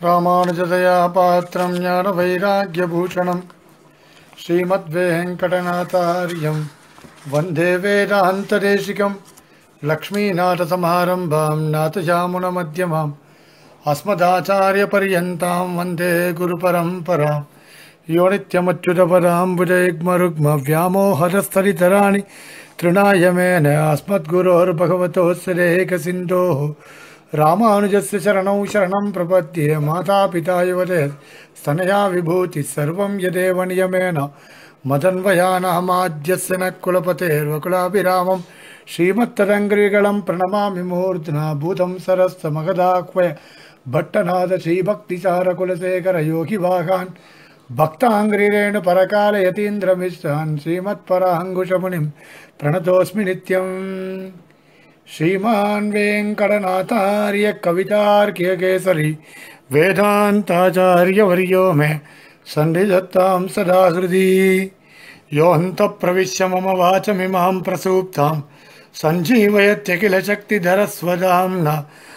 ராமானுஜதயா பாத்திரம் ஞான வைராக்கியபூஷணம் ஸ்ரீமத்வேங்கடநாதாரியம் வந்தே வேதாந்ததேசிகம் லக்ஷ்மீநாதசமாரம்பாம் நாதயாமுனமத்தியமாம் अस्मदाचार्यपर्यन्तां वन्दे गुरुपरम्पराम् यो नित्यमच्युतपदाम्बुजैग्मरुग्मव्यामोहरस्थलितराणि तृणाय मेन अस्मद्गुरोर्भगवतोऽस्यदेकसिन्धोः रामानुजस्य शरणौ शरणं प्रपद्ये मातापिता युवते स्तनया विभूतिः सर्वं यदेव नियमेन मदन्वयानामाद्यस्य न कुलपतेर्वकुलाभिरामं श्रीमत्तरङ्ग्रिगलं प्रणमामि मूर्ध्ना भूतं सरस्तमगदाह्वय भट्टनाथ श्रीभक्तिसारकुलशेखर योगिवाहान् भक्ताङ्ग्रिरेण परकालयतीन्द्रमिश्रान् श्रीमत्पराङ्कुशमुनिं प्रणतोऽस्मि नित्यम् श्रीमान् वेङ्कटनाथार्य कवितार्क्यकेसरी वेदान्ताचार्यवर्यो मे सन्निधत्तां सदा हृदि योऽन्तप्रविश्य मम वाचमिमां प्रसूप्तां सञ्जीवयत्यखिलशक्तिधरस्वदाम्ना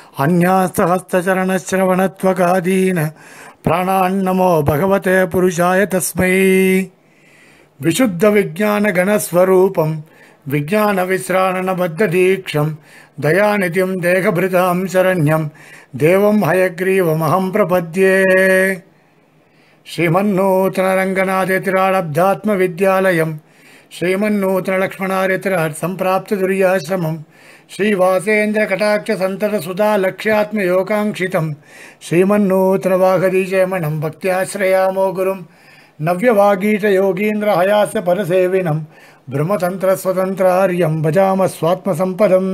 अन्यास्तहस्तचरणश्रवणत्वकादीन प्राणान्नमो भगवते पुरुषाय तस्मै विशुद्धविज्ञानगणस्वरूपं विज्ञानविश्राणनबद्धदीक्षं दयानिधिं देहभृतां शरण्यं देवं हयग्रीवमहं प्रपद्ये श्रीमन्नूतनरङ्गनाथेतिराळब्धात्मविद्यालयं श्रीमन्नूतनलक्ष्मणारितिराट् सम्प्राप्तदुर्याश्रमं श्रीवासेन्द्रकटाक्षसन्ततसुधा लक्ष्यात्मयोगाङ्क्षितं श्रीमन्नूतनवागदीशयमनं भक्त्याश्रयामो गुरुं नव्यवागीशयोगीन्द्रहयास्य परसेविनं ब्रह्मतन्त्रस्वतन्त्रार्यं भजामः स्वात्मसम्पदम्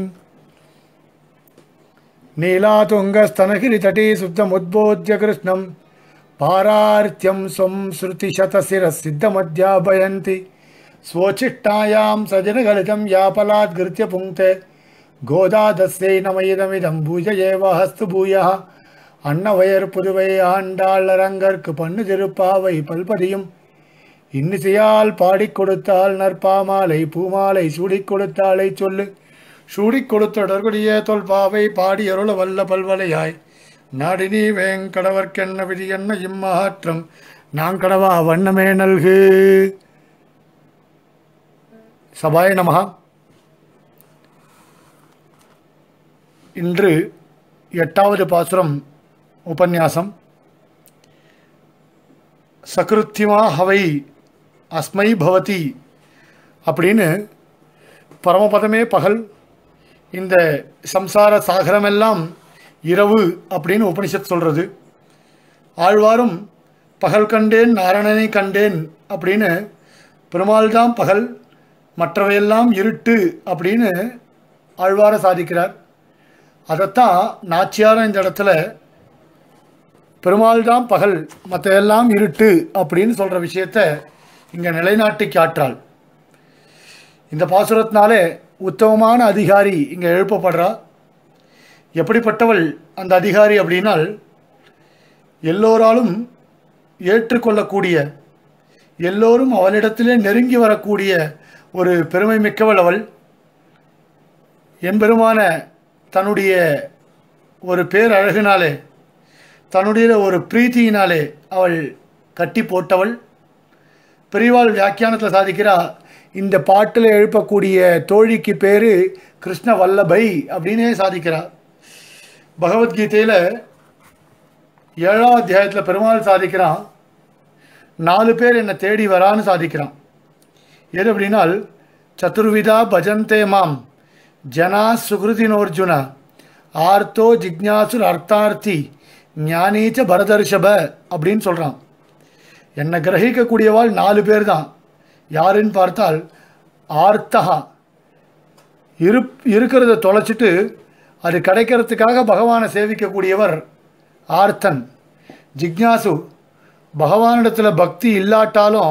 नीलातुङ्गस्तनगिरितटे सुप्तमुद्बोध्य कृष्णं पारार्त्यं स्वं श्रुतिशतशिरसिद्धमध्यापयन्ति स्वोच्छिष्टायां सजनगलितं यापलाद्गृत्य पुङ्क्ते गोदादस्यै नमयिदमिदं भूज एव हस्तु भूयः அன்னவயர் புதுவை ஆண்டாளரங்கற்கு பண்ணு திருப்பாவை பல்பதியும் இன்னிசையால் பாடிக் கொடுத்தால் நற்பாமாலை பூமாலை சூடிக் கொடுத்தாலை சொல்லு சூடிக் கொடுத்தொடர்புடைய தொல்பாவை பாடி அருள வல்ல பல்வலையாய் நாடினி வேங்கடவர்க்கென்ன விதி என்ன இம்மாற்றம் நாங்கடவா வண்ணமே நல்கு சபாய நமகா இன்று எட்டாவது பாசுரம் உபன்யாசம் சக்ருத்திமா ஹவை அஸ்மை பவதி அப்படின்னு பரமபதமே பகல் இந்த சம்சார சாகரமெல்லாம் இரவு அப்படின்னு உபனிஷத் சொல்கிறது ஆழ்வாரும் பகல் கண்டேன் நாராயணனை கண்டேன் அப்படின்னு பெருமாள் தான் பகல் மற்றவையெல்லாம் இருட்டு அப்படின்னு ஆழ்வார சாதிக்கிறார் அதைத்தான் நாச்சியாரம் இந்த இடத்துல பெருமாள் தான் பகல் மற்ற எல்லாம் இருட்டு அப்படின்னு சொல்கிற விஷயத்த இங்கே நிலைநாட்டி காற்றாள் இந்த பாசுரத்தினாலே உத்தமமான அதிகாரி இங்கே எழுப்பப்படுறா எப்படிப்பட்டவள் அந்த அதிகாரி அப்படின்னால் எல்லோராலும் ஏற்றுக்கொள்ளக்கூடிய எல்லோரும் அவளிடத்திலே நெருங்கி வரக்கூடிய ஒரு பெருமை மிக்கவள் அவள் என்பெருமான தன்னுடைய ஒரு பேரழகினாலே தன்னுடைய ஒரு பிரீத்தியினாலே அவள் கட்டி போட்டவள் பெரியவாள் வியாக்கியானத்தில் சாதிக்கிறா இந்த பாட்டில் எழுப்பக்கூடிய தோழிக்கு பேர் கிருஷ்ண வல்லபை அப்படின்னே சாதிக்கிறா பகவத்கீதையில் ஏழாம் அத்தியாயத்தில் பெருமாள் சாதிக்கிறான் நாலு பேர் என்னை தேடி வரான்னு சாதிக்கிறான் எது அப்படின்னால் சதுர்விதா பஜந்தே மாம் ஜனா சுகிருதினோர்ஜுன ஆர்த்தோ ஜிக்ஞாசுர் அர்த்தார்த்தி ஞானீச்ச பரதர்ஷப அப்படின்னு சொல்கிறான் என்னை கிரகிக்கக்கூடியவாள் நாலு பேர் தான் யாருன்னு பார்த்தால் ஆர்த்தகா இரு இருக்கிறத தொலைச்சிட்டு அது கிடைக்கிறதுக்காக பகவானை சேவிக்கக்கூடியவர் ஆர்த்தன் ஜிக்ஞாசு பகவானிடத்தில் பக்தி இல்லாட்டாலும்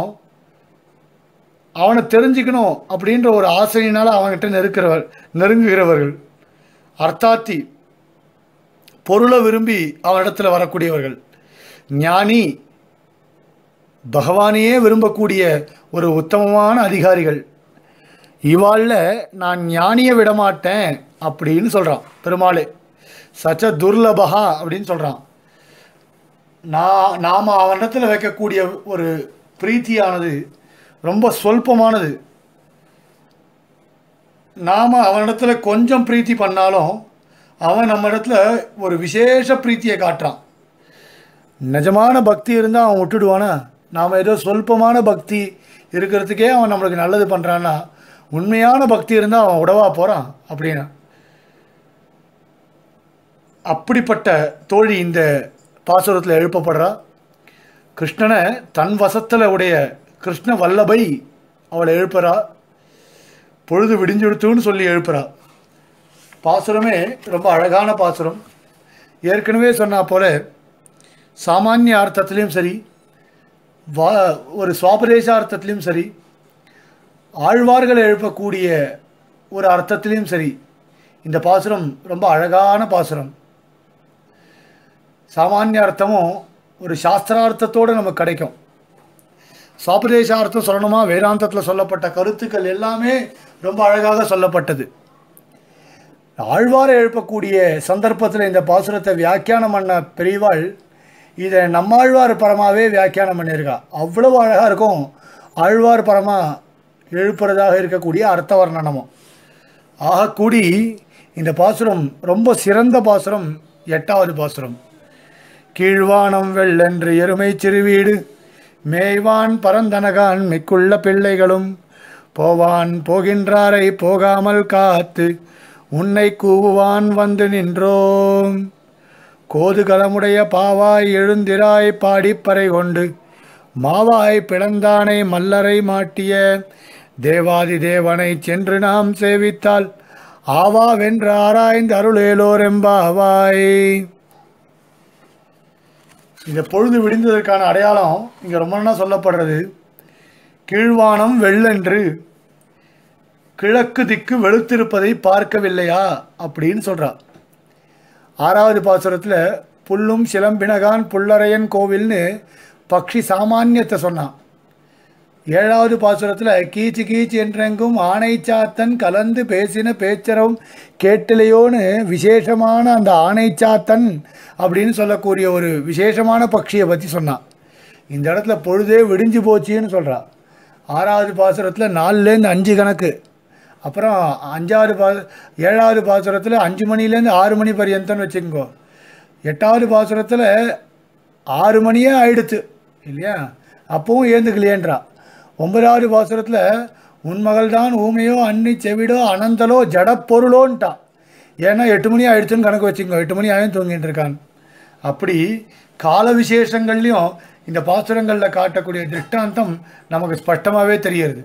அவனை தெரிஞ்சுக்கணும் அப்படின்ற ஒரு ஆசையினால் அவன்கிட்ட நெருக்கிறவர் நெருங்குகிறவர்கள் அர்த்தாத்தி பொருளை விரும்பி அவனிடத்தில் வரக்கூடியவர்கள் ஞானி பகவானையே விரும்பக்கூடிய ஒரு உத்தமமான அதிகாரிகள் இவாளில் நான் ஞானியை விடமாட்டேன் அப்படின்னு சொல்கிறான் பெருமாளே சச்ச துர்லபகா அப்படின்னு சொல்கிறான் நான் நாம் அவனிடத்தில் வைக்கக்கூடிய ஒரு பிரீத்தியானது ரொம்ப சொல்பமானது நாம் அவனிடத்துல கொஞ்சம் பிரீத்தி பண்ணாலும் அவன் நம்ம இடத்துல ஒரு விசேஷ பிரீத்தியை காட்டுறான் நிஜமான பக்தி இருந்தால் அவன் விட்டுடுவானா நாம் ஏதோ சொல்பமான பக்தி இருக்கிறதுக்கே அவன் நம்மளுக்கு நல்லது பண்ணுறான்னா உண்மையான பக்தி இருந்தால் அவன் உடவா போகிறான் அப்படின்னா அப்படிப்பட்ட தோழி இந்த பாசுரத்தில் எழுப்பப்படுறா கிருஷ்ணனை தன் வசத்தில் உடைய கிருஷ்ண வல்லபை அவளை எழுப்புறா பொழுது விடிஞ்செடுத்துன்னு சொல்லி எழுப்புறா பாசுரமே ரொம்ப அழகான பாசுரம் ஏற்கனவே சொன்னா போல சாமானிய அர்த்தத்துலேயும் சரி வா ஒரு சுவாபதேச அர்த்தத்துலேயும் சரி ஆழ்வார்கள் எழுப்பக்கூடிய ஒரு அர்த்தத்திலையும் சரி இந்த பாசுரம் ரொம்ப அழகான பாசுரம் சாமானிய அர்த்தமும் ஒரு சாஸ்திரார்த்தத்தோடு நமக்கு கிடைக்கும் சுவாபதேசார்த்தம் சொல்லணுமா வேதாந்தத்தில் சொல்லப்பட்ட கருத்துக்கள் எல்லாமே ரொம்ப அழகாக சொல்லப்பட்டது ஆழ்வாரை எழுப்பக்கூடிய சந்தர்ப்பத்தில் இந்த பாசுரத்தை வியாக்கியானம் பண்ண பெரியவாள் இதை நம்மாழ்வார் பரமாவே வியாக்கியானம் பண்ணியிருக்கா அவ்வளவு அழகாக இருக்கும் ஆழ்வார் பரமா எழுப்புறதாக இருக்கக்கூடிய அர்த்த வர்ணனமும் ஆக கூடி இந்த பாசுரம் ரொம்ப சிறந்த பாசுரம் எட்டாவது பாசுரம் கீழ்வானம் வெள்ளென்று எருமை சிறுவீடு மேய்வான் பரந்தனகான் மிக்குள்ள பிள்ளைகளும் போவான் போகின்றாரை போகாமல் காத்து உன்னை கூவுவான் வந்து நின்றோம் கோதுகலமுடைய பாவாய் எழுந்திராய் பாடிப்பறை கொண்டு மாவாய் பிளந்தானை மல்லரை மாட்டிய தேவாதி தேவனை சென்று நாம் சேவித்தால் ஆவா வென்று ஆராய்ந்து அருளேலோரெம்பாவாய் இந்த பொழுது விடிந்ததற்கான அடையாளம் இங்கே ரொம்ப நாள் சொல்லப்படுறது கீழ்வானம் வெள்ளென்று கிழக்கு திக்கு வெளுத்திருப்பதை பார்க்கவில்லையா அப்படின்னு சொல்றா ஆறாவது பாசுரத்தில் புல்லும் சிலம்பினகான் புல்லரையன் கோவில்னு பக்ஷி சாமானியத்தை சொன்னான் ஏழாவது பாசுரத்தில் கீச்சு கீச்சு என்றெங்கும் ஆணை சாத்தன் கலந்து பேசின பேச்சரம் கேட்டலையோன்னு விசேஷமான அந்த ஆணை சாத்தன் அப்படின்னு சொல்லக்கூடிய ஒரு விசேஷமான பக்ஷியை பற்றி சொன்னான் இந்த இடத்துல பொழுதே விடிஞ்சு போச்சுன்னு சொல்கிறா ஆறாவது பாசுரத்தில் நாலுலேருந்து அஞ்சு கணக்கு அப்புறம் அஞ்சாவது பா ஏழாவது பாசுரத்தில் அஞ்சு மணிலேருந்து ஆறு மணி பரியந்தம்னு வச்சுக்கோ எட்டாவது பாசுரத்தில் ஆறு மணியே ஆயிடுத்து இல்லையா அப்பவும் ஏந்துக்கலையேன்றா ஒன்பதாவது பாசுரத்தில் உன் மகள்தான் ஊமையோ அன்னி செவிடோ அனந்தலோ ஜடப்பொருளோன்ட்டா ஏன்னா எட்டு மணி ஆயிடுச்சுன்னு கணக்கு வச்சுக்கோ எட்டு மணி ஆயும் தூங்கிட்டு இருக்கான் அப்படி கால விசேஷங்கள்லையும் இந்த பாசுரங்களில் காட்டக்கூடிய திருஷ்டாந்தம் நமக்கு ஸ்பஷ்டமாகவே தெரியுது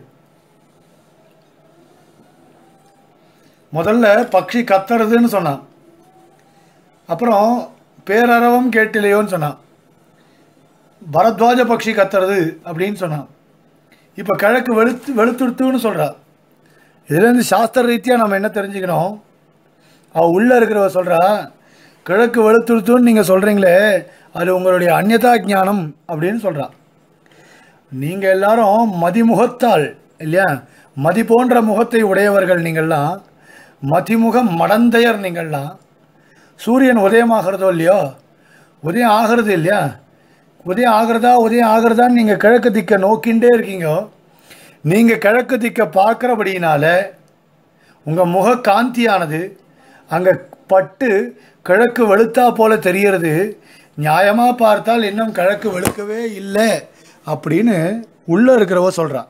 முதல்ல பக்ஷி கத்துறதுன்னு சொன்னான் அப்புறம் பேரறவம் கேட்டிலையோன்னு சொன்னான் பரத்வாஜ பக்ஷி கத்துறது அப்படின்னு சொன்னான் இப்போ கிழக்கு வெளுத்து வெளுத்துடுத்துன்னு சொல்கிறா இதுலேருந்து சாஸ்திர ரீதியாக நம்ம என்ன தெரிஞ்சுக்கணும் அவள் உள்ளே இருக்கிறவ சொல்கிறா கிழக்கு வெளுத்துடுத்துன்னு நீங்கள் சொல்கிறீங்களே அது உங்களுடைய அந்நதா ஞானம் அப்படின்னு சொல்கிறா நீங்கள் எல்லாரும் மதிமுகத்தால் இல்லையா மதி போன்ற முகத்தை உடையவர்கள் நீங்கள்லாம் மதிமுக மடந்தையர் நீங்கள்லாம் சூரியன் உதயமாகிறதோ இல்லையோ உதயம் ஆகிறது இல்லையா உதயம் ஆகிறதா உதயம் ஆகிறதான்னு நீங்கள் கிழக்கு திக்கை நோக்கிண்டே இருக்கீங்க நீங்கள் கிழக்கு திக்கை பார்க்குறபடியினால உங்கள் முக காந்தியானது அங்கே பட்டு கிழக்கு வெளுத்தா போல தெரியறது நியாயமாக பார்த்தால் இன்னும் கிழக்கு வெளுக்கவே இல்லை அப்படின்னு உள்ளே இருக்கிறவ சொல்கிறா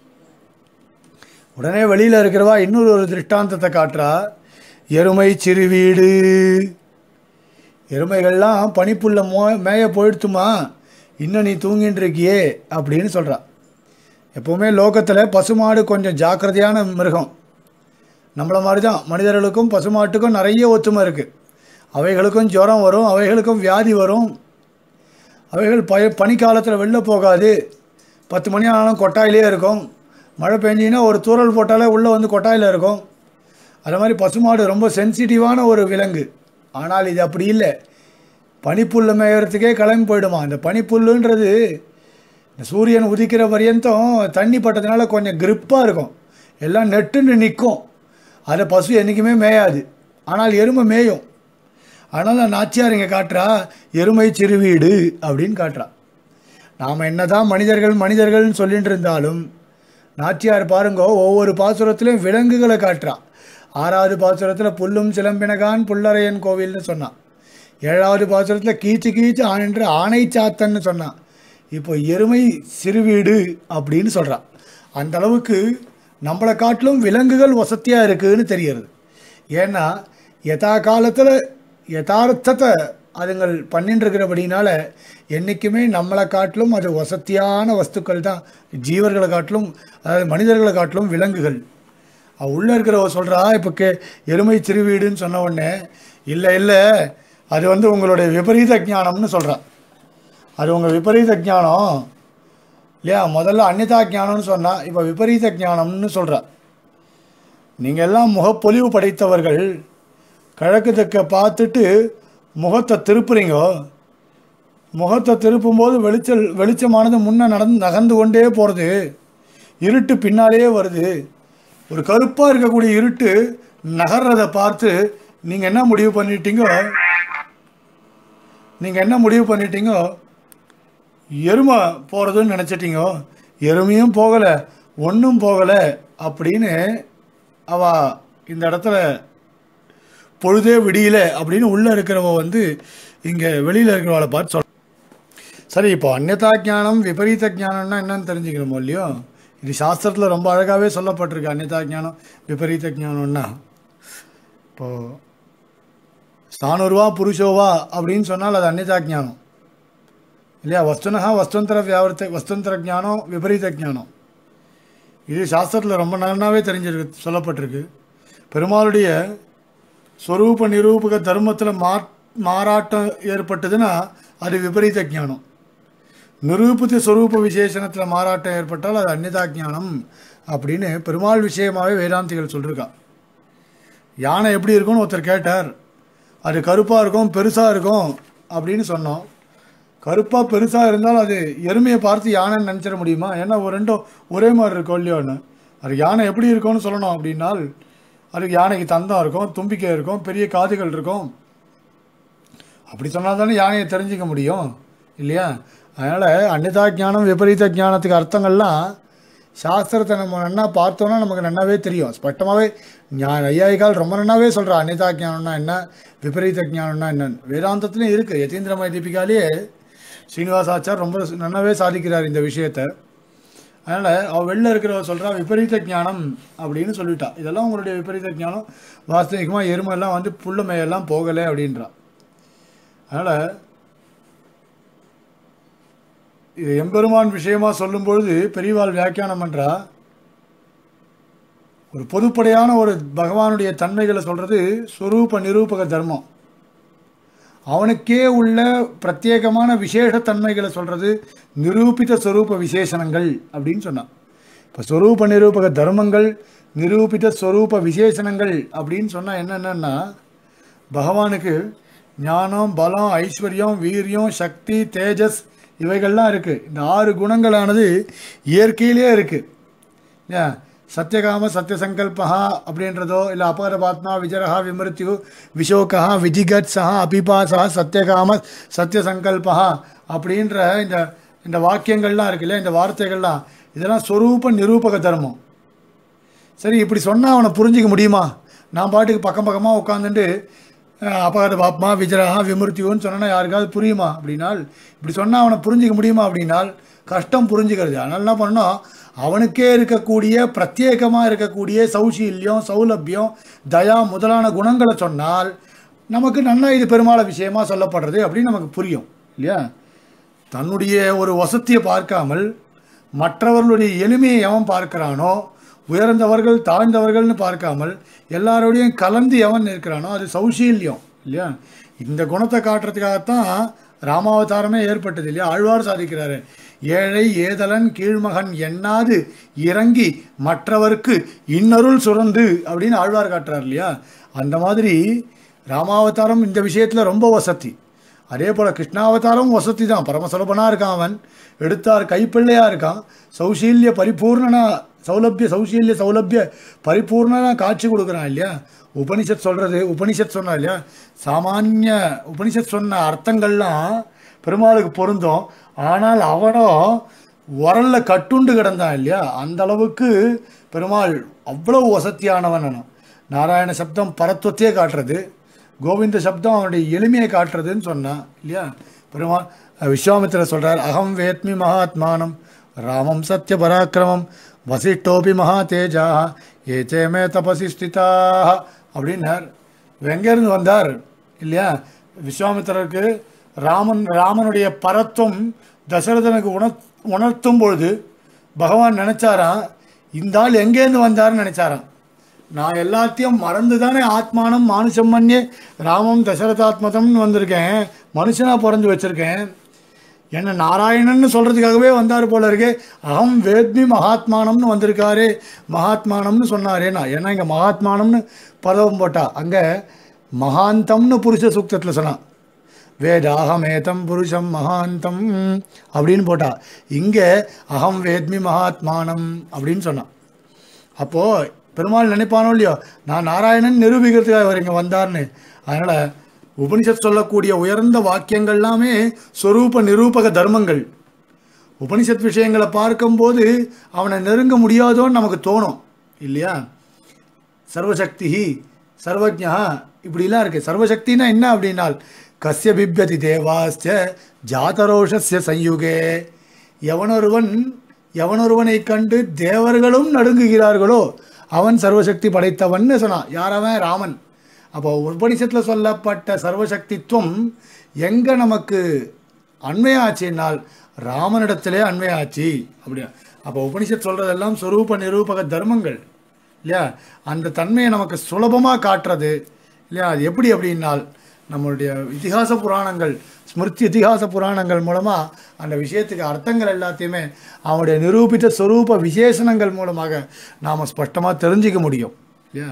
உடனே வெளியில் இருக்கிறவா இன்னொரு ஒரு திருஷ்டாந்தத்தை காட்டுறா எருமை சிறுவீடு எருமைகள்லாம் பனிப்புள்ள மோ மேய போயிடுத்துமா இன்னும் நீ தூங்கிட்டு இருக்கியே அப்படின்னு சொல்கிறா எப்போவுமே லோகத்தில் பசுமாடு கொஞ்சம் ஜாக்கிரதையான மிருகம் நம்மளை மாதிரி தான் மனிதர்களுக்கும் பசுமாட்டுக்கும் நிறைய ஒத்துமை இருக்குது அவைகளுக்கும் ஜுரம் வரும் அவைகளுக்கும் வியாதி வரும் அவைகள் ப பனிக்காலத்தில் வெளில போகாது பத்து மணி ஆனாலும் கொட்டாயிலே இருக்கும் மழை பெஞ்சின்னா ஒரு தூறல் போட்டாலே உள்ளே வந்து கொட்டாயில் இருக்கும் அது மாதிரி பசுமாடு ரொம்ப சென்சிட்டிவான ஒரு விலங்கு ஆனால் இது அப்படி இல்லை பனிப்புல்லை மேயறதுக்கே கிளம்பி போயிடுமா இந்த பனிப்புல்லுன்றது இந்த சூரியன் உதிக்கிற பரியந்தம் தண்ணி பட்டதுனால கொஞ்சம் கிரிப்பாக இருக்கும் எல்லாம் நெட்டுன்னு நிற்கும் அதை பசு என்றைக்குமே மேயாது ஆனால் எருமை மேயும் அதனால் நாச்சியார் இங்கே காட்டுறா எருமை சிறுவீடு அப்படின்னு காட்டுறா நாம் என்னதான் மனிதர்கள் மனிதர்கள்னு சொல்லிட்டு இருந்தாலும் நாச்சியார் பாருங்க ஒவ்வொரு பாசுரத்திலையும் விலங்குகளை காட்டுறா ஆறாவது பாசுரத்தில் புல்லும் சிலம்பினகான் புல்லரையன் கோவில்னு சொன்னான் ஏழாவது பாசுரத்தில் கீச்சு கீச்சு ஆனென்று ஆணை சாத்தன்னு சொன்னான் இப்போ எருமை சிறுவீடு அப்படின்னு சொல்கிறான் அந்த அளவுக்கு நம்மளை காட்டிலும் விலங்குகள் வசதியாக இருக்குதுன்னு தெரிகிறது ஏன்னா யதா காலத்தில் யதார்த்தத்தை அதுங்கள் பண்ணிட்டு இருக்கிறபடினால என்றைக்குமே நம்மளை காட்டிலும் அது வசதியான வஸ்துக்கள் தான் ஜீவர்களை காட்டிலும் அதாவது மனிதர்களை காட்டிலும் விலங்குகள் அவ உள்ளே இருக்கிறவ சொல்கிறா இப்போ கே எருமை சிறுவீடுன்னு சொன்ன உடனே இல்லை இல்லை அது வந்து உங்களுடைய விபரீத ஞானம்னு சொல்கிறா அது உங்கள் விபரீத ஞானம் இல்லையா முதல்ல அந்நிதா ஞானம்னு சொன்னால் இப்போ விபரீத ஞானம்னு சொல்கிறா நீங்கள் எல்லாம் முகப்பொலிவு படைத்தவர்கள் கிழக்கு தெற்க பார்த்துட்டு முகத்தை திருப்புறீங்க முகத்தை திருப்பும்போது வெளிச்சல் வெளிச்சமானது முன்னே நடந்து நகர்ந்து கொண்டே போகிறது இருட்டு பின்னாலேயே வருது ஒரு கருப்பாக இருக்கக்கூடிய இருட்டு நகர்றதை பார்த்து நீங்கள் என்ன முடிவு பண்ணிட்டீங்க நீங்கள் என்ன முடிவு பண்ணிட்டீங்க எருமை போகிறதுன்னு நினச்சிட்டீங்க எருமையும் போகலை ஒன்றும் போகலை அப்படின்னு அவ இந்த இடத்துல பொழுதே விடியல அப்படின்னு உள்ளே இருக்கிறவ வந்து இங்கே வெளியில் இருக்கிறவளை பார்த்து சொல் சரி இப்போ அந்நதா ஞானம் விபரீத ஞானம்னா என்னன்னு தெரிஞ்சுக்கிறோமோ இல்லையோ இது சாஸ்திரத்தில் ரொம்ப அழகாகவே சொல்லப்பட்டிருக்கு அந்நதா ஞானம் விபரீத ஞானம்னா இப்போது ஸ்தானுருவா புருஷோவா அப்படின்னு சொன்னால் அது அந்நதா ஞானம் இல்லையா வஸ்துனஹா வஸ்துந்தர வியாவர்த்த வஸ்துந்தர ஞானம் விபரீத ஞானம் இது சாஸ்திரத்தில் ரொம்ப நல்லாவே தெரிஞ்சிருக்கு சொல்லப்பட்டிருக்கு பெருமாளுடைய ஸ்வரூப நிரூபக தர்மத்தில் மா மாறாட்டம் ஏற்பட்டதுன்னா அது விபரீத ஞானம் நிரூபித்த ஸ்வரூப விசேஷணத்தில் மாறாட்டம் ஏற்பட்டால் அது அந்நிதா ஞானம் அப்படின்னு பெருமாள் விஷயமாகவே வேதாந்திகள் சொல்லியிருக்கா யானை எப்படி இருக்கும்னு ஒருத்தர் கேட்டார் அது கருப்பாக இருக்கும் பெருசாக இருக்கும் அப்படின்னு சொன்னோம் கருப்பாக பெருசாக இருந்தால் அது எருமையை பார்த்து யானைன்னு நினச்சிட முடியுமா ஏன்னா ஒரு ரெண்டும் ஒரே மாதிரி இருக்கும் இல்லையோன்னு அது யானை எப்படி இருக்கும்னு சொல்லணும் அப்படின்னால் அதுக்கு யானைக்கு தந்தம் இருக்கும் தும்பிக்கை இருக்கும் பெரிய காதுகள் இருக்கும் அப்படி சொன்னால் தானே யானையை தெரிஞ்சிக்க முடியும் இல்லையா அதனால் அன்னிதா ஞானம் விபரீத ஞானத்துக்கு அர்த்தங்கள்லாம் சாஸ்திரத்தை நம்ம நன்னா பார்த்தோன்னா நமக்கு நன்னாவே தெரியும் ஸ்பஷ்டமாகவே ஞா ஐயாயிகால் ரொம்ப நன்னாவே சொல்கிறா அன்னிதா ஞானம்னா என்ன விபரீத ஞானம்னா என்னன்னு வேதாந்தத்துலேயும் இருக்குது யதீந்திரமய தீபிகாலேயே ஸ்ரீனிவாசாச்சார் ரொம்ப நன்னாவே சாதிக்கிறார் இந்த விஷயத்தை அதனால் அவள் வெளில இருக்கிறவ சொல்கிறா விபரீத ஞானம் அப்படின்னு சொல்லிட்டா இதெல்லாம் உங்களுடைய விபரீத ஞானம் வாஸ்தவிகமாக எருமெல்லாம் வந்து புல்ல மேயெல்லாம் போகலை அப்படின்றா அதனால் இது எம்பெருமான் விஷயமா சொல்லும் பொழுது பெரியவாள் வியாக்கியானம் பண்ணுறா ஒரு பொதுப்படையான ஒரு பகவானுடைய தன்மைகளை சொல்கிறது ஸ்வரூப நிரூபக தர்மம் அவனுக்கே உள்ள பிரத்யேகமான விசேஷ தன்மைகளை சொல்கிறது நிரூபித ஸ்வரூப விசேஷணங்கள் அப்படின்னு சொன்னான் இப்போ ஸ்வரூப நிரூபக தர்மங்கள் நிரூபித ஸ்வரூப விசேஷணங்கள் அப்படின்னு சொன்னால் என்னென்னா பகவானுக்கு ஞானம் பலம் ஐஸ்வர்யம் வீரியம் சக்தி தேஜஸ் இவைகள்லாம் இருக்குது இந்த ஆறு குணங்களானது இயற்கையிலே இருக்குது ஏன் சத்தியகாம சத்தியசங்கல்பா அப்படின்றதோ இல்லை அபரபாத்மா விஜரஹா விமிருத்யு விஷோகா விஜிகத்ஸா அபிபாசா சத்தியகாம சத்தியசங்கல்பா அப்படின்ற இந்த இந்த வாக்கியங்கள்லாம் இருக்குல்ல இந்த வார்த்தைகள்லாம் இதெல்லாம் ஸ்வரூப நிரூபக தர்மம் சரி இப்படி சொன்னால் அவனை புரிஞ்சிக்க முடியுமா நான் பாட்டுக்கு பக்கம் பக்கமாக உட்காந்துட்டு அபகத பாப்மா விஜரஹா விமிருத்தியோன்னு சொன்னா யாருக்காவது புரியுமா அப்படின்னால் இப்படி சொன்னால் அவனை புரிஞ்சிக்க முடியுமா அப்படின்னால் கஷ்டம் புரிஞ்சுக்கிறது அதனால் என்ன பண்ணோம் அவனுக்கே இருக்கக்கூடிய பிரத்யேகமாக இருக்கக்கூடிய சௌசீல்யம் சௌலபியம் தயா முதலான குணங்களை சொன்னால் நமக்கு நன்னா இது பெருமாள விஷயமா சொல்லப்படுறது அப்படின்னு நமக்கு புரியும் இல்லையா தன்னுடைய ஒரு வசதியை பார்க்காமல் மற்றவர்களுடைய எளிமையை எவன் பார்க்கிறானோ உயர்ந்தவர்கள் தாழ்ந்தவர்கள்னு பார்க்காமல் எல்லாரோடையும் கலந்து எவன் இருக்கிறானோ அது சௌசீல்யம் இல்லையா இந்த குணத்தை காட்டுறதுக்காகத்தான் ராமாவதாரமே ஏற்பட்டது இல்லையா ஆழ்வார் சாதிக்கிறாரு ஏழை ஏதலன் கீழ்மகன் எண்ணாது இறங்கி மற்றவர்க்கு இன்னருள் சுரந்து அப்படின்னு ஆழ்வார் காட்டுறார் இல்லையா அந்த மாதிரி ராமாவதாரம் இந்த விஷயத்தில் ரொம்ப வசதி அதே போல் கிருஷ்ணாவதாரம் வசதி தான் பரமசுலபனாக இருக்கான் அவன் எடுத்தார் கைப்பிள்ளையாக இருக்கான் சௌசீல்ய பரிபூர்ணனா சௌலபிய சௌசீல்ய சௌலபிய பரிபூர்ணனா காட்சி கொடுக்குறான் இல்லையா உபனிஷத் சொல்கிறது உபனிஷத் சொன்னா இல்லையா சாமானிய உபனிஷத் சொன்ன அர்த்தங்கள்லாம் பெருமாளுக்கு பொருந்தும் ஆனால் அவனோ உரல்ல கட்டுண்டு கிடந்தான் இல்லையா அந்த அளவுக்கு பெருமாள் அவ்வளவு வசதியானவன் அவன். நாராயண சப்தம் பரத்துவத்தையே காட்டுறது கோவிந்த சப்தம் அவனுடைய எளிமையை காட்டுறதுன்னு சொன்னான் இல்லையா பெருமாள் விஸ்வாமித்திர சொல்றார் அகம் வேத்மி மகாத்மானம் ராமம் சத்ய பராக்கிரமம் வசிஷ்டோபி மகா தேஜா ஏச்சே மே தபசி ஸ்திதாக அப்படின்னார் எங்கேருந்து வந்தார் இல்லையா விஸ்வாமித்திரருக்கு ராமன் ராமனுடைய பரத்துவம் தசரதனுக்கு உணர் உணர்த்தும் பொழுது பகவான் நினைச்சாராம் இந்த ஆள் எங்கேருந்து வந்தாருன்னு நினைச்சாராம் நான் எல்லாத்தையும் மறந்து தானே ஆத்மானம் மானுஷம் மன்யே ராமம் தசரதாத்மதம்னு வந்திருக்கேன் மனுஷனாக பிறந்து வச்சிருக்கேன் என்ன நாராயணன்னு சொல்கிறதுக்காகவே வந்தார் போல இருக்கே அகம் வேத்மி மகாத்மானம்னு வந்திருக்காரு மகாத்மானம்னு சொன்னாரே நான் ஏன்னா இங்கே மகாத்மானம்னு பதவம் போட்டா அங்கே மகாந்தம்னு புருஷ சூக்தத்தில் சொன்னான் வேதாகமேதம் புருஷம் மகாந்தம் அப்படின்னு போட்டா இங்கே அகம் வேத்மி மகாத்மானம் அப்படின்னு சொன்னான் அப்போது பெருமாள் நினைப்பானோ இல்லையோ நான் நாராயணன் நிரூபிக்கிறதுக்காக அவர் இங்கே வந்தார்னு அதனால் உபனிஷத் சொல்லக்கூடிய உயர்ந்த வாக்கியங்கள் எல்லாமே ஸ்வரூப நிரூபக தர்மங்கள் உபனிஷத் விஷயங்களை பார்க்கும்போது அவனை நெருங்க முடியாதோன்னு நமக்கு தோணும் இல்லையா சர்வசக்தி சர்வஜா இப்படிலாம் இருக்கு சர்வசக்தினா என்ன அப்படின்னால் கஸ்ய பிப்யதி தேவாஸ்ய ஜாதரோஷஸ்ய சயுகே எவனொருவன் எவனொருவனை கண்டு தேவர்களும் நடுங்குகிறார்களோ அவன் சர்வசக்தி படைத்தவன்னு சொன்னான் யாரவன் ராமன் அப்போ உபனிஷத்தில் சொல்லப்பட்ட சர்வசக்தித்துவம் எங்கே நமக்கு அண்மையாச்சுன்னால் ராமனிடத்திலே அண்மையாச்சு அப்படியா அப்போ உபனிஷத் சொல்கிறதெல்லாம் சொரூப நிரூபக தர்மங்கள் இல்லையா அந்த தன்மையை நமக்கு சுலபமாக காட்டுறது இல்லையா அது எப்படி அப்படின்னால் நம்மளுடைய இதிகாச புராணங்கள் ஸ்மிருதி இதிகாச புராணங்கள் மூலமாக அந்த விஷயத்துக்கு அர்த்தங்கள் எல்லாத்தையுமே அவனுடைய நிரூபித்த சொரூப விசேஷணங்கள் மூலமாக நாம் ஸ்பஷ்டமாக தெரிஞ்சிக்க முடியும் இல்லையா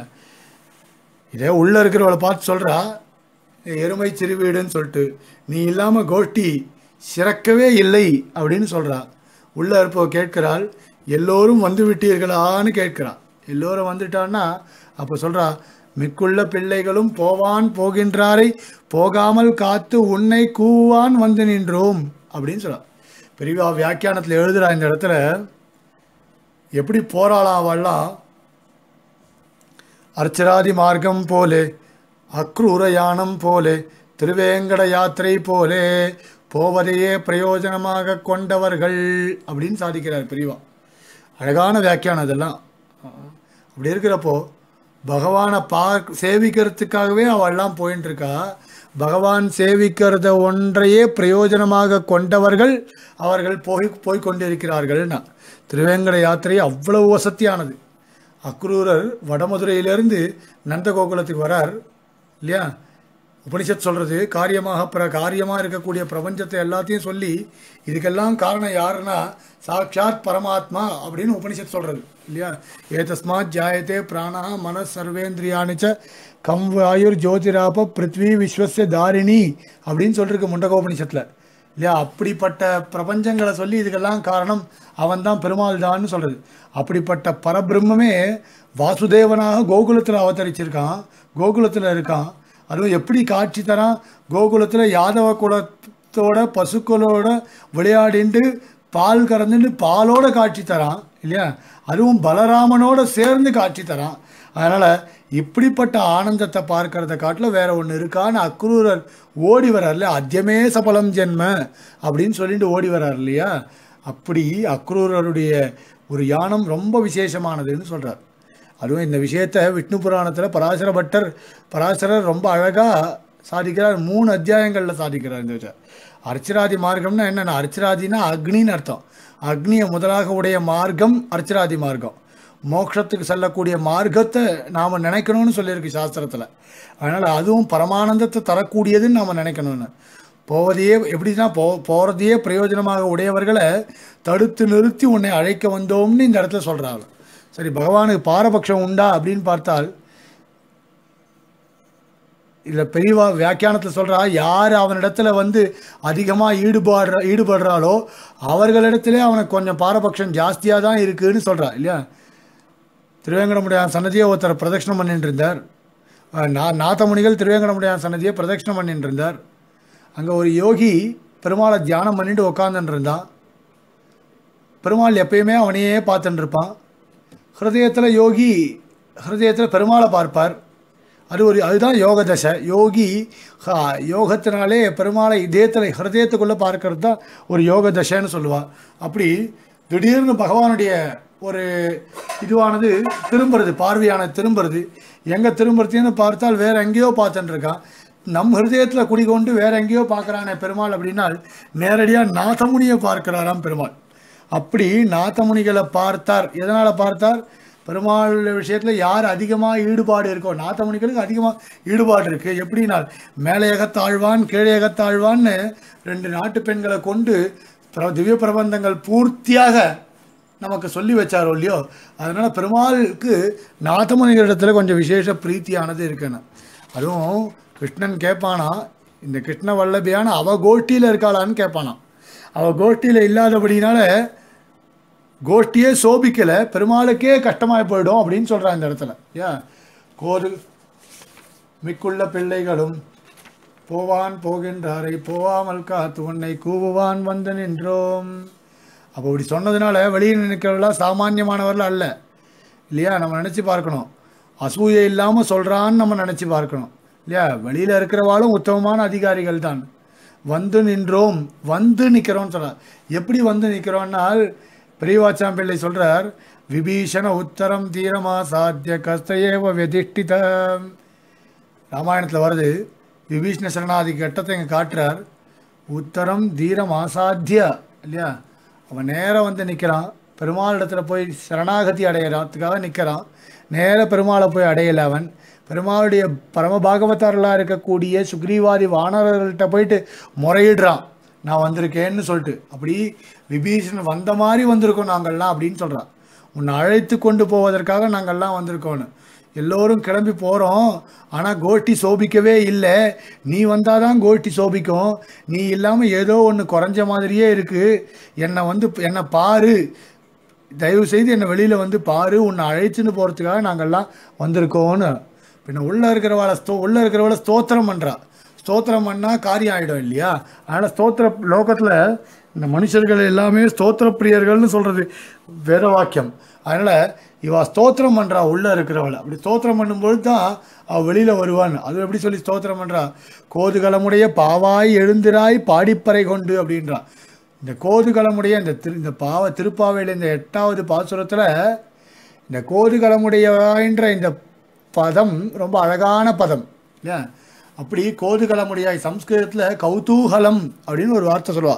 இதே உள்ளே இருக்கிறவளை பார்த்து சொல்கிறா எருமை சிறுவீடுன்னு சொல்லிட்டு நீ இல்லாமல் கோஷ்டி சிறக்கவே இல்லை அப்படின்னு சொல்கிறா உள்ளே இருப்பவ கேட்கிறாள் எல்லோரும் வந்து விட்டீர்களான்னு கேட்கிறா எல்லோரும் வந்துட்டான்னா அப்போ சொல்கிறா மிக்குள்ள பிள்ளைகளும் போவான் போகின்றாரை போகாமல் காத்து உன்னை கூவான் வந்து நின்றோம் அப்படின்னு சொல்றா பெரியவா வியாக்கியானத்தில் எழுதுறா இந்த இடத்துல எப்படி போராளாம் அவள்லாம் அர்ச்சராதி மார்க்கம் போலே அக்ரூர யானம் போலே திருவேங்கட யாத்திரை போலே போவதையே பிரயோஜனமாக கொண்டவர்கள் அப்படின்னு சாதிக்கிறார் பெரியவா அழகான வியாக்கியானம் இதெல்லாம் அப்படி இருக்கிறப்போ பகவானை பார்க் சேவிக்கிறதுக்காகவே அவள்லாம் போயின்னு இருக்கா பகவான் சேவிக்கிறத ஒன்றையே பிரயோஜனமாக கொண்டவர்கள் அவர்கள் போய் போய் கொண்டிருக்கிறார்கள்னா திருவேங்கட யாத்திரை அவ்வளவு வசதியானது அக்ரூரர் வடமதுரையிலிருந்து நந்தகோகுலத்துக்கு வரார் இல்லையா உபனிஷத் சொல்கிறது காரியமாக பிர காரியமாக இருக்கக்கூடிய பிரபஞ்சத்தை எல்லாத்தையும் சொல்லி இதுக்கெல்லாம் காரணம் யாருன்னா சாட்சாத் பரமாத்மா அப்படின்னு உபனிஷத் சொல்கிறது இல்லையா ஏதஸ்மாத் ஜாயத்தே பிராணா மனஸ் சர்வேந்திரியானிச்ச கம் வாயுர் ஜோதிராப பிருத்வி விஸ்வசிய தாரிணி அப்படின்னு சொல்லிருக்கு முண்டகோபனிஷத்தில் இல்லையா அப்படிப்பட்ட பிரபஞ்சங்களை சொல்லி இதுக்கெல்லாம் காரணம் அவன் தான் பெருமாள் தான்னு சொல்கிறது அப்படிப்பட்ட பரபிரம்மே வாசுதேவனாக கோகுலத்தில் அவதரிச்சிருக்கான் கோகுலத்தில் இருக்கான் அதுவும் எப்படி காட்சி தரான் கோகுலத்தில் யாதவ குலத்தோட பசுக்களோட விளையாடிண்டு பால் கறந்துட்டு பாலோட காட்சி தரான் இல்லையா அதுவும் பலராமனோட சேர்ந்து காட்சி தரான் அதனால் இப்படிப்பட்ட ஆனந்தத்தை பார்க்கறத காட்டில் வேற ஒன்று இருக்கான்னு அக்ரூரர் ஓடி வர்றார்ல அத்தியமே சபலம் ஜென்ம அப்படின்னு சொல்லிட்டு ஓடி வர்றார் இல்லையா அப்படி அக்ரூரருடைய ஒரு யானம் ரொம்ப விசேஷமானதுன்னு சொல்கிறார் அதுவும் இந்த விஷயத்தை விஷ்ணு புராணத்தில் பராசர பட்டர் பராசரர் ரொம்ப அழகாக சாதிக்கிறார் மூணு அத்தியாயங்களில் சாதிக்கிறார் இந்த விஷயம் அர்ச்சராதி மார்க்கம்னா என்னென்ன அர்ச்சராதினா அக்னின்னு அர்த்தம் அக்னியை முதலாக உடைய மார்க்கம் அர்ச்சராதி மார்க்கம் மோட்சத்துக்கு செல்லக்கூடிய மார்க்கத்தை நாம் நினைக்கணும்னு சொல்லியிருக்கு சாஸ்திரத்தில் அதனால் அதுவும் பரமானந்தத்தை தரக்கூடியதுன்னு நாம் நினைக்கணும்னு போவதையே எப்படின்னா போ போகிறதையே பிரயோஜனமாக உடையவர்களை தடுத்து நிறுத்தி உன்னை அழைக்க வந்தோம்னு இந்த இடத்துல சொல்கிறாங்க சரி பகவானுக்கு பாரபட்சம் உண்டா அப்படின்னு பார்த்தால் இதில் பெரியவா வியாக்கியானத்தில் சொல்கிறா யார் அவனிடத்துல வந்து அதிகமாக ஈடுபாடுற ஈடுபடுறாளோ அவர்களிடத்திலே அவனுக்கு கொஞ்சம் பாரபட்சம் ஜாஸ்தியாக தான் இருக்குன்னு சொல்கிறா இல்லையா திருவேங்கடமுடியான் சன்னதியை ஒருத்தர் பிரதட்சணம் பண்ணிட்டு இருந்தார் அஹ் நா நாதமுனிகள் திருவேங்கடமுடியான் சன்னதியை பிரதட்சணம் பண்ணிட்டு இருந்தார் அங்கே ஒரு யோகி பெருமாளை தியானம் பண்ணிட்டு உட்காந்துட்டு இருந்தான் பெருமாள் எப்பயுமே அவனையே பார்த்துட்டு இருப்பான் ஹிருதயத்தில் யோகி ஹிருதயத்தில் பெருமாளை பார்ப்பார் அது ஒரு அதுதான் யோக தசை யோகி ஹா, யோகத்தினாலே பெருமாளை இதயத்தில் ஹிருதயத்துக்குள்ளே பார்க்கறது தான் ஒரு யோக தசைன்னு சொல்லுவாள் அப்படி திடீர்னு பகவானுடைய ஒரு இதுவானது திரும்புறது பார்வையானது திரும்புறது எங்கே திரும்புறதுன்னு பார்த்தால் வேற எங்கேயோ பார்த்துட்டு இருக்கான் நம் ஹிருதயத்தில் குடிகொண்டு வேற எங்கேயோ பார்க்குறானே பெருமாள் அப்படின்னால் நேரடியாக நாதமுனியை பார்க்கிறாராம் பெருமாள் அப்படி நாதமுனிகளை பார்த்தார் எதனால் பார்த்தார் பெருமாள் விஷயத்தில் யார் அதிகமாக ஈடுபாடு இருக்கோ நாதமுனிகளுக்கு அதிகமாக ஈடுபாடு இருக்குது எப்படினால் மேலையகத்தாழ்வான் கீழையகத்தாழ்வான்னு ரெண்டு நாட்டு பெண்களை கொண்டு பிர- திவ்ய பிரபந்தங்கள் பூர்த்தியாக நமக்கு சொல்லி வச்சாரோ இல்லையோ அதனால் பெருமாளுக்கு நாதமுனிகளிடத்தில் கொஞ்சம் விசேஷ பிரீத்தியானது இருக்குன்னு அதுவும் கிருஷ்ணன் கேட்பானா இந்த கிருஷ்ண வல்லபியான அவ கோஷ்டியில் இருக்காளான்னு கேட்பானா அவ கோஷ்டியில் இல்லாதபடினால கோஷ்டியே சோபிக்கலை பெருமாளுக்கே கஷ்டமாய் போயிடும் அப்படின்னு சொல்கிறான் இந்த இடத்துல ஏன் கோது மிக்குள்ள பிள்ளைகளும் போவான் போகின்றாரை போவாமல் காத்து உன்னை கூவுவான் வந்து நின்றோம் அப்போ இப்படி சொன்னதுனால வெளியில் நிற்கிறவர்களாம் சாமானியமானவர்கள் அல்ல இல்லையா நம்ம நினச்சி பார்க்கணும் அசூயை இல்லாமல் சொல்கிறான்னு நம்ம நினச்சி பார்க்கணும் இல்லையா வெளியில் இருக்கிறவாளும் உத்தமமான அதிகாரிகள் தான் வந்து நின்றோம் வந்து நிற்கிறோம்னு சொல்கிறார் எப்படி வந்து நிற்கிறோம்னால் பெரியவாச்சாம் பிள்ளை சொல்கிறார் விபீஷண உத்தரம் தீரமா சாத்திய கஸ்தயேவ வெதிஷ்டிதம் ராமாயணத்தில் வருது விபீஷ்ண சரணாதி கட்டத்தை இங்கே காட்டுறார் உத்தரம் தீரம் ஆசாத்திய இல்லையா அவன் நேராக வந்து நிற்கிறான் பெருமாள் இடத்துல போய் சரணாகதி அடையிறதுக்காக நிற்கிறான் நேர பெருமாளை போய் அடையல அவன் பெருமாளுடைய பரமபாகவதாரர்களாக இருக்கக்கூடிய சுக்ரீவாதி வானரர்கள்ட்ட போயிட்டு முறையிடுறான் நான் வந்திருக்கேன்னு சொல்லிட்டு அப்படி விபீஷணன் வந்த மாதிரி வந்திருக்கோம் நாங்கள்லாம் அப்படின்னு சொல்கிறான் உன்னை அழைத்து கொண்டு போவதற்காக நாங்கள்லாம் வந்திருக்கோன்னு எல்லோரும் கிளம்பி போகிறோம் ஆனால் கோஷ்டி சோபிக்கவே இல்லை நீ வந்தால் தான் கோஷ்டி சோபிக்கும் நீ இல்லாமல் ஏதோ ஒன்று குறைஞ்ச மாதிரியே இருக்குது என்னை வந்து என்னை பாரு தயவு செய்து என்னை வெளியில் வந்து பாரு உன்னை அழைச்சின்னு போகிறதுக்காக நாங்கள்லாம் வந்திருக்கோன்னு பின்ன உள்ளே இருக்கிறவாளை ஸ்தோ உள்ளே இருக்கிறவளை ஸ்தோத்திரம் பண்ணுறா ஸ்தோத்திரம் பண்ணால் காரியம் ஆகிடும் இல்லையா அதனால் ஸ்தோத்திர லோகத்தில் இந்த மனுஷர்கள் எல்லாமே ஸ்தோத்திர பிரியர்கள்னு சொல்கிறது வேத வாக்கியம் அதனால் இவ ஸ்தோத்திரம் பண்ணுறா உள்ளே இருக்கிறவளை அப்படி ஸ்தோத்திரம் பண்ணும்பொழுது தான் அவள் வெளியில் வருவான்னு அது எப்படி சொல்லி ஸ்தோத்திரம் பண்ணுறா கோதுகலமுடைய பாவாய் எழுந்திராய் பாடிப்பறை கொண்டு அப்படின்றா இந்த கோதுகலமுடைய இந்த திரு இந்த பாவ திருப்பாவையில் இந்த எட்டாவது பாசுரத்தில் இந்த கோதுகலமுடையன்ற இந்த பதம் ரொம்ப அழகான பதம் இல்லையா அப்படி கோதுகலமுடையாய் சம்ஸ்கிருதத்தில் கௌதூகலம் அப்படின்னு ஒரு வார்த்தை சொல்லுவா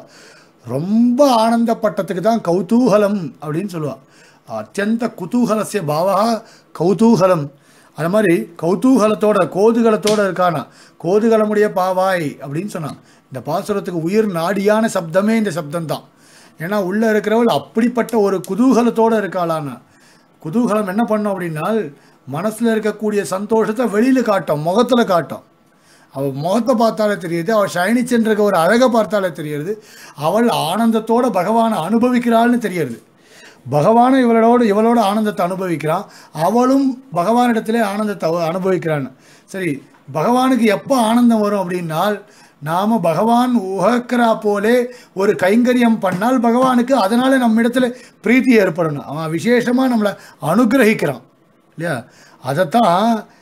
ரொம்ப ஆனந்தப்பட்டதுக்கு தான் கௌதூகலம் அப்படின்னு சொல்லுவா அத்தியந்த குதூகலசிய பாவா கௌதூகலம் அது மாதிரி கௌதூகலத்தோட கோதுகலத்தோட இருக்கானா கோதுகலமுடைய பாவாய் அப்படின்னு சொன்னான் இந்த பாசுரத்துக்கு உயிர் நாடியான சப்தமே இந்த சப்தம் தான் ஏன்னா உள்ளே இருக்கிறவள் அப்படிப்பட்ட ஒரு குதூகலத்தோடு இருக்காளான்னா குதூகலம் என்ன பண்ணும் அப்படின்னா மனசில் இருக்கக்கூடிய சந்தோஷத்தை வெளியில் காட்டும் முகத்தில் காட்டும் அவள் முகத்தை பார்த்தாலே தெரியுது அவள் ஷைனிச்சென்றிருக்க ஒரு அழகை பார்த்தாலே தெரியுது அவள் ஆனந்தத்தோட பகவானை அனுபவிக்கிறாள்னு தெரியுது பகவானும் இவளோட இவளோட ஆனந்தத்தை அனுபவிக்கிறான் அவளும் பகவானிடத்திலே ஆனந்தத்தை அவ அனுபவிக்கிறான்னு சரி பகவானுக்கு எப்போ ஆனந்தம் வரும் அப்படின்னால் நாம் பகவான் உகக்கிறா போலே ஒரு கைங்கரியம் பண்ணால் பகவானுக்கு அதனால நம்ம இடத்துல பிரீத்தி ஏற்படணும் அவன் விசேஷமாக நம்மளை அனுகிரகிக்கிறான் இல்லையா அதைத்தான்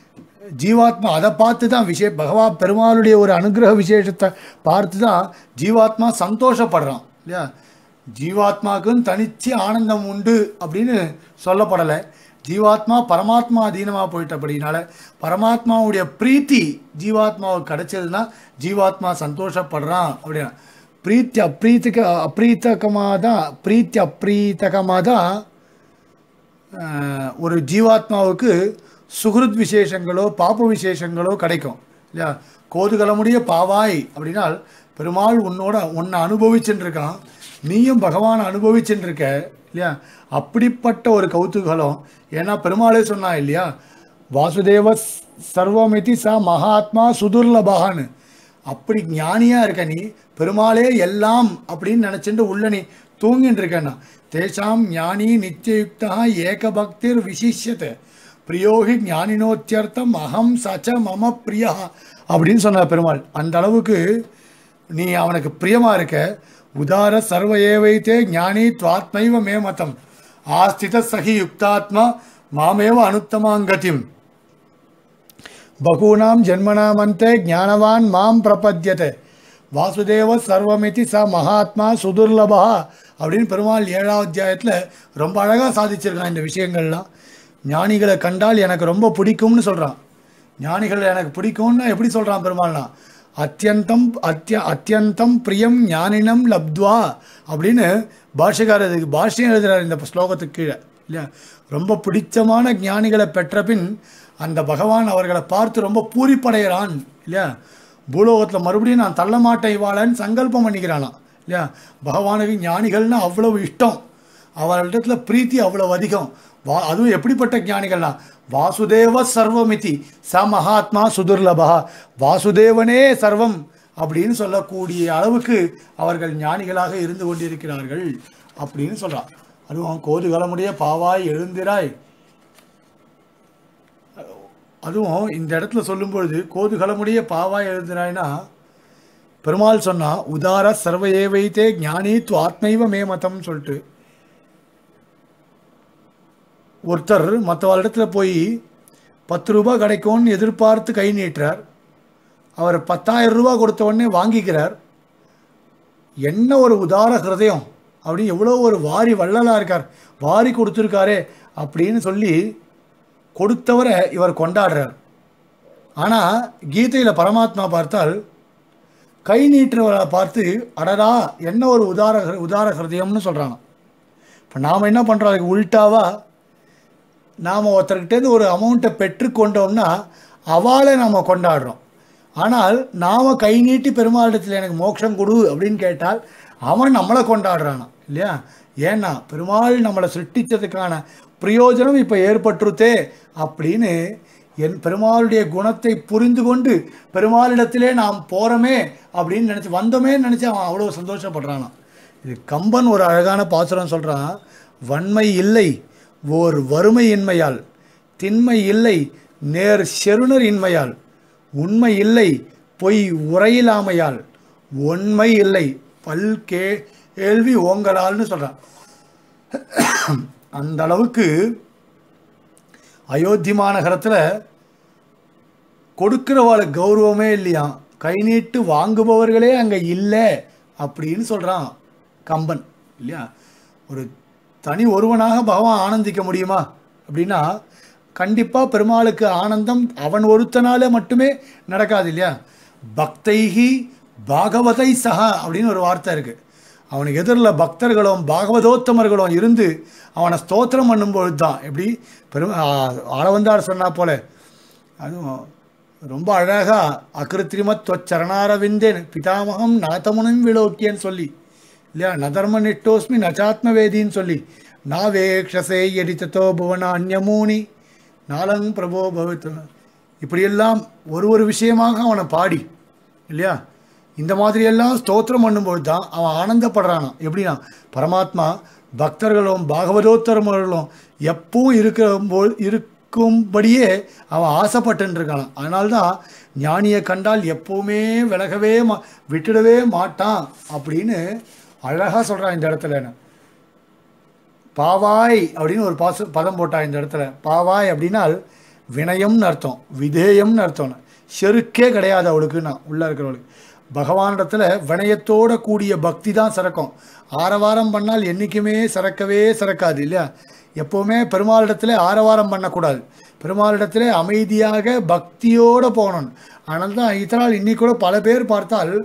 ஜீவாத்மா அதை பார்த்து தான் விஷய பகவா பெருமாளுடைய ஒரு அனுகிரக விசேஷத்தை பார்த்து தான் ஜீவாத்மா சந்தோஷப்படுறான் இல்லையா ஜீவாத்மாவுக்குன்னு தனிச்சு ஆனந்தம் உண்டு அப்படின்னு சொல்லப்படலை ஜீவாத்மா பரமாத்மா அதீனமாக போயிட்டபடினால பரமாத்மாவுடைய பிரீத்தி ஜீவாத்மாவுக்கு கிடைச்சதுன்னா ஜீவாத்மா சந்தோஷப்படுறான் அப்படின்னா பிரீத்தி அப்ரீத்தக அப்ரீத்தகமாக தான் பிரீத்தி அப்ரீத்தகமாக தான் ஆஹ், ஒரு ஜீவாத்மாவுக்கு சுகிருத் விசேஷங்களோ பாப விசேஷங்களோ கிடைக்கும் இல்லையா கோதுகலமுடைய பாவாய் அப்படின்னால் பெருமாள் உன்னோட உன்னை அனுபவிச்சுட்டு இருக்கான் நீயும் பகவானை அனுபவிச்சுட்டு இருக்க இல்லையா அப்படிப்பட்ட ஒரு கௌதூகலம் ஏன்னா பெருமாளே சொன்னா இல்லையா வாசுதேவ சர்வமிதி ச மகாத்மா சுதுர்லபகான்னு அப்படி ஞானியாக இருக்க நீ பெருமாளே எல்லாம் அப்படின்னு நினச்சிட்டு உள்ள நீ தூங்கின்னு இருக்கேன்னா தேஷாம் ஞானி நித்தியயுக்தா ஏகபக்திர் விசிஷ்யத்தை பிரியோகி ஞானினோத்தியர்த்தம் அகம் சச்ச மம பிரியா அப்படின்னு சொன்னார் பெருமாள் அந்த அளவுக்கு நீ அவனுக்கு பிரியமா இருக்க உதார சர்வ ஏவைத்தே ஞானி துவாத்மைவ மே மதம் ஆஸ்தித சகி யுக்தாத்மா மாமேவ அனுத்தமாங்கதிம் பகூனாம் ஜென்மனாமந்தே ஞானவான் மாம் பிரபத்தியத்தை வாசுதேவ சர்வமிதி ச மகாத்மா சுதுர்லபா அப்படின்னு பெருமாள் ஏழாவது அத்தியாயத்தில் ரொம்ப அழகாக சாதிச்சிருக்கான் இந்த விஷயங்கள்லாம் ஞானிகளை கண்டால் எனக்கு ரொம்ப பிடிக்கும்னு சொல்கிறான் ஞானிகள் எனக்கு பிடிக்கும்னு எப்படி சொல்கிறான் பெருமாள்னா அத்தியந்தம் அத்திய அத்தியந்தம் பிரியம் ஞானினம் லப்த்வா அப்படின்னு பாஷகாரர் இதுக்கு பாஷ்யம் எழுதுறார் இந்த ஸ்லோகத்துக்கு கீழே இல்லையா ரொம்ப பிடிச்சமான ஞானிகளை பெற்ற பின் அந்த பகவான் அவர்களை பார்த்து ரொம்ப பூரிப்படைகிறான் இல்லையா பூலோகத்தில் மறுபடியும் நான் தள்ள மாட்டேன் இவாளன்னு சங்கல்பம் பண்ணிக்கிறானாம் இல்லையா பகவானுக்கு ஞானிகள்னா அவ்வளவு இஷ்டம் அவர்களிடத்துல பிரீத்தி அவ்வளவு அதிகம் வா அதுவும் எப்படிப்பட்ட ஞானிகள்னா வாசுதேவ சர்வமிதி ச மகாத்மா சுதுர்லபா வாசுதேவனே சர்வம் அப்படின்னு சொல்லக்கூடிய அளவுக்கு அவர்கள் ஞானிகளாக இருந்து கொண்டிருக்கிறார்கள் அப்படின்னு சொல்றான் அதுவும் கோதுகலமுடைய பாவாய் எழுந்திராய் அதுவும் இந்த இடத்துல சொல்லும்பொழுது கோதுகலமுடைய பாவாய் எழுந்திராய்னா பெருமாள் சொன்னா உதார சர்வ ஏவைத்தே ஞானி து ஆத்மைவ மே மதம்னு சொல்லிட்டு ஒருத்தர் மற்றவரிடத்துல போய் பத்து ரூபாய் கிடைக்கும்னு எதிர்பார்த்து கை நீட்டுறார் அவர் பத்தாயிரம் ரூபாய் கொடுத்த உடனே வாங்கிக்கிறார் என்ன ஒரு உதார ஹிருதயம் அப்படின்னு எவ்வளோ ஒரு வாரி வள்ளலாக இருக்கார் வாரி கொடுத்துருக்காரே அப்படின்னு சொல்லி கொடுத்தவரை இவர் கொண்டாடுறார் ஆனால் கீதையில் பரமாத்மா பார்த்தால் கை நீட்டுறவரை பார்த்து அடடா என்ன ஒரு உதார உதார ஹிருதயம்னு சொல்கிறாங்க இப்போ நாம் என்ன பண்ணுறோம் அதுக்கு உள்டாவா நாம் ஒருத்தர்கிட்டேருந்து ஒரு அமௌண்ட்டை பெற்றுக்கொண்டோம்னா அவளை நாம் கொண்டாடுறோம் ஆனால் நாம் கை நீட்டி பெருமாளிடத்தில் எனக்கு மோட்சம் கொடு அப்படின்னு கேட்டால் அவன் நம்மளை கொண்டாடுறானா இல்லையா ஏன்னா பெருமாள் நம்மளை சிருஷ்டித்ததுக்கான பிரயோஜனம் இப்போ ஏற்பட்டுருத்தே அப்படின்னு என் பெருமாளுடைய குணத்தை புரிந்து கொண்டு பெருமாளிடத்திலே நாம் போகிறோமே அப்படின்னு நினச்சி வந்தோமே நினச்சி அவன் அவ்வளோ சந்தோஷப்படுறானா இது கம்பன் ஒரு அழகான பாசுரம் சொல்கிறான் வன்மை இல்லை ஓர் வறுமையின்மையால் திண்மை இல்லை நேர் செருணர் இன்மையால் உண்மை இல்லை பொய் உரையிலாமையால் உண்மை இல்லை பல் கே கேள்வி ஓங்கலால்னு சொல்கிறான் அந்த அளவுக்கு அயோத்தி மாநகரத்தில் கொடுக்கிறவாளுக்கு கௌரவமே இல்லையா கை நீட்டு வாங்குபவர்களே அங்கே இல்லை அப்படின்னு சொல்கிறான் கம்பன் இல்லையா ஒரு தனி ஒருவனாக பகவான் ஆனந்திக்க முடியுமா அப்படின்னா கண்டிப்பாக பெருமாளுக்கு ஆனந்தம் அவன் ஒருத்தனால மட்டுமே நடக்காது இல்லையா பக்தைஹி பாகவதை சஹா அப்படின்னு ஒரு வார்த்தை இருக்குது அவனுக்கு எதிரில் பக்தர்களும் பாகவதோத்தமர்களும் இருந்து அவனை ஸ்தோத்திரம் பண்ணும்பொழுது தான் எப்படி பெரும் ஆளவந்தார் சொன்னா போல அதுவும் ரொம்ப அழகாக அகிருத்திரிமத் சரணாரவிந்தேன் பிதாமகம் நாத்தமுனும் விலோக்கியன்னு சொல்லி இல்லையா நதர்ம நிட்டோஸ்மி நச்சாத்மவேதின்னு சொல்லி நாவேக்ஷசே எடித்தோ புவன அந்யமூனி நாலங் பிரபோ பவித்து இப்படியெல்லாம் ஒரு ஒரு விஷயமாக அவனை பாடி இல்லையா இந்த மாதிரியெல்லாம் ஸ்தோத்திரம் பண்ணும்போது தான் அவன் ஆனந்தப்படுறானான் எப்படின்னா பரமாத்மா பக்தர்களும் பாகவதோத்தரர்களும் எப்பவும் இருக்கிறபோல் இருக்கும்படியே அவன் ஆசைப்பட்டுன்னு இருக்கானான் அதனால்தான் ஞானியை கண்டால் எப்பவுமே விலகவே மா விட்டுடவே மாட்டான் அப்படின்னு அழகாக சொல்கிறான் இந்த இடத்துல என்ன பாவாய் அப்படின்னு ஒரு பாச பதம் போட்டான் இந்த இடத்துல பாவாய் அப்படின்னால் வினயம்னு அர்த்தம் விதேயம்னு அர்த்தம் செருக்கே கிடையாது அவளுக்கு நான் உள்ளே இருக்கிறவளுக்கு பகவானிடத்தில் வினயத்தோட கூடிய பக்தி தான் சிறக்கும் ஆரவாரம் பண்ணால் என்றைக்குமே சிறக்கவே சிறக்காது இல்லையா எப்போவுமே பெருமாளிடத்தில் ஆரவாரம் பண்ணக்கூடாது பெருமாளிடத்தில் அமைதியாக பக்தியோடு போகணும் ஆனால் தான் இதனால் இன்னைக்கு கூட பல பேர் பார்த்தால்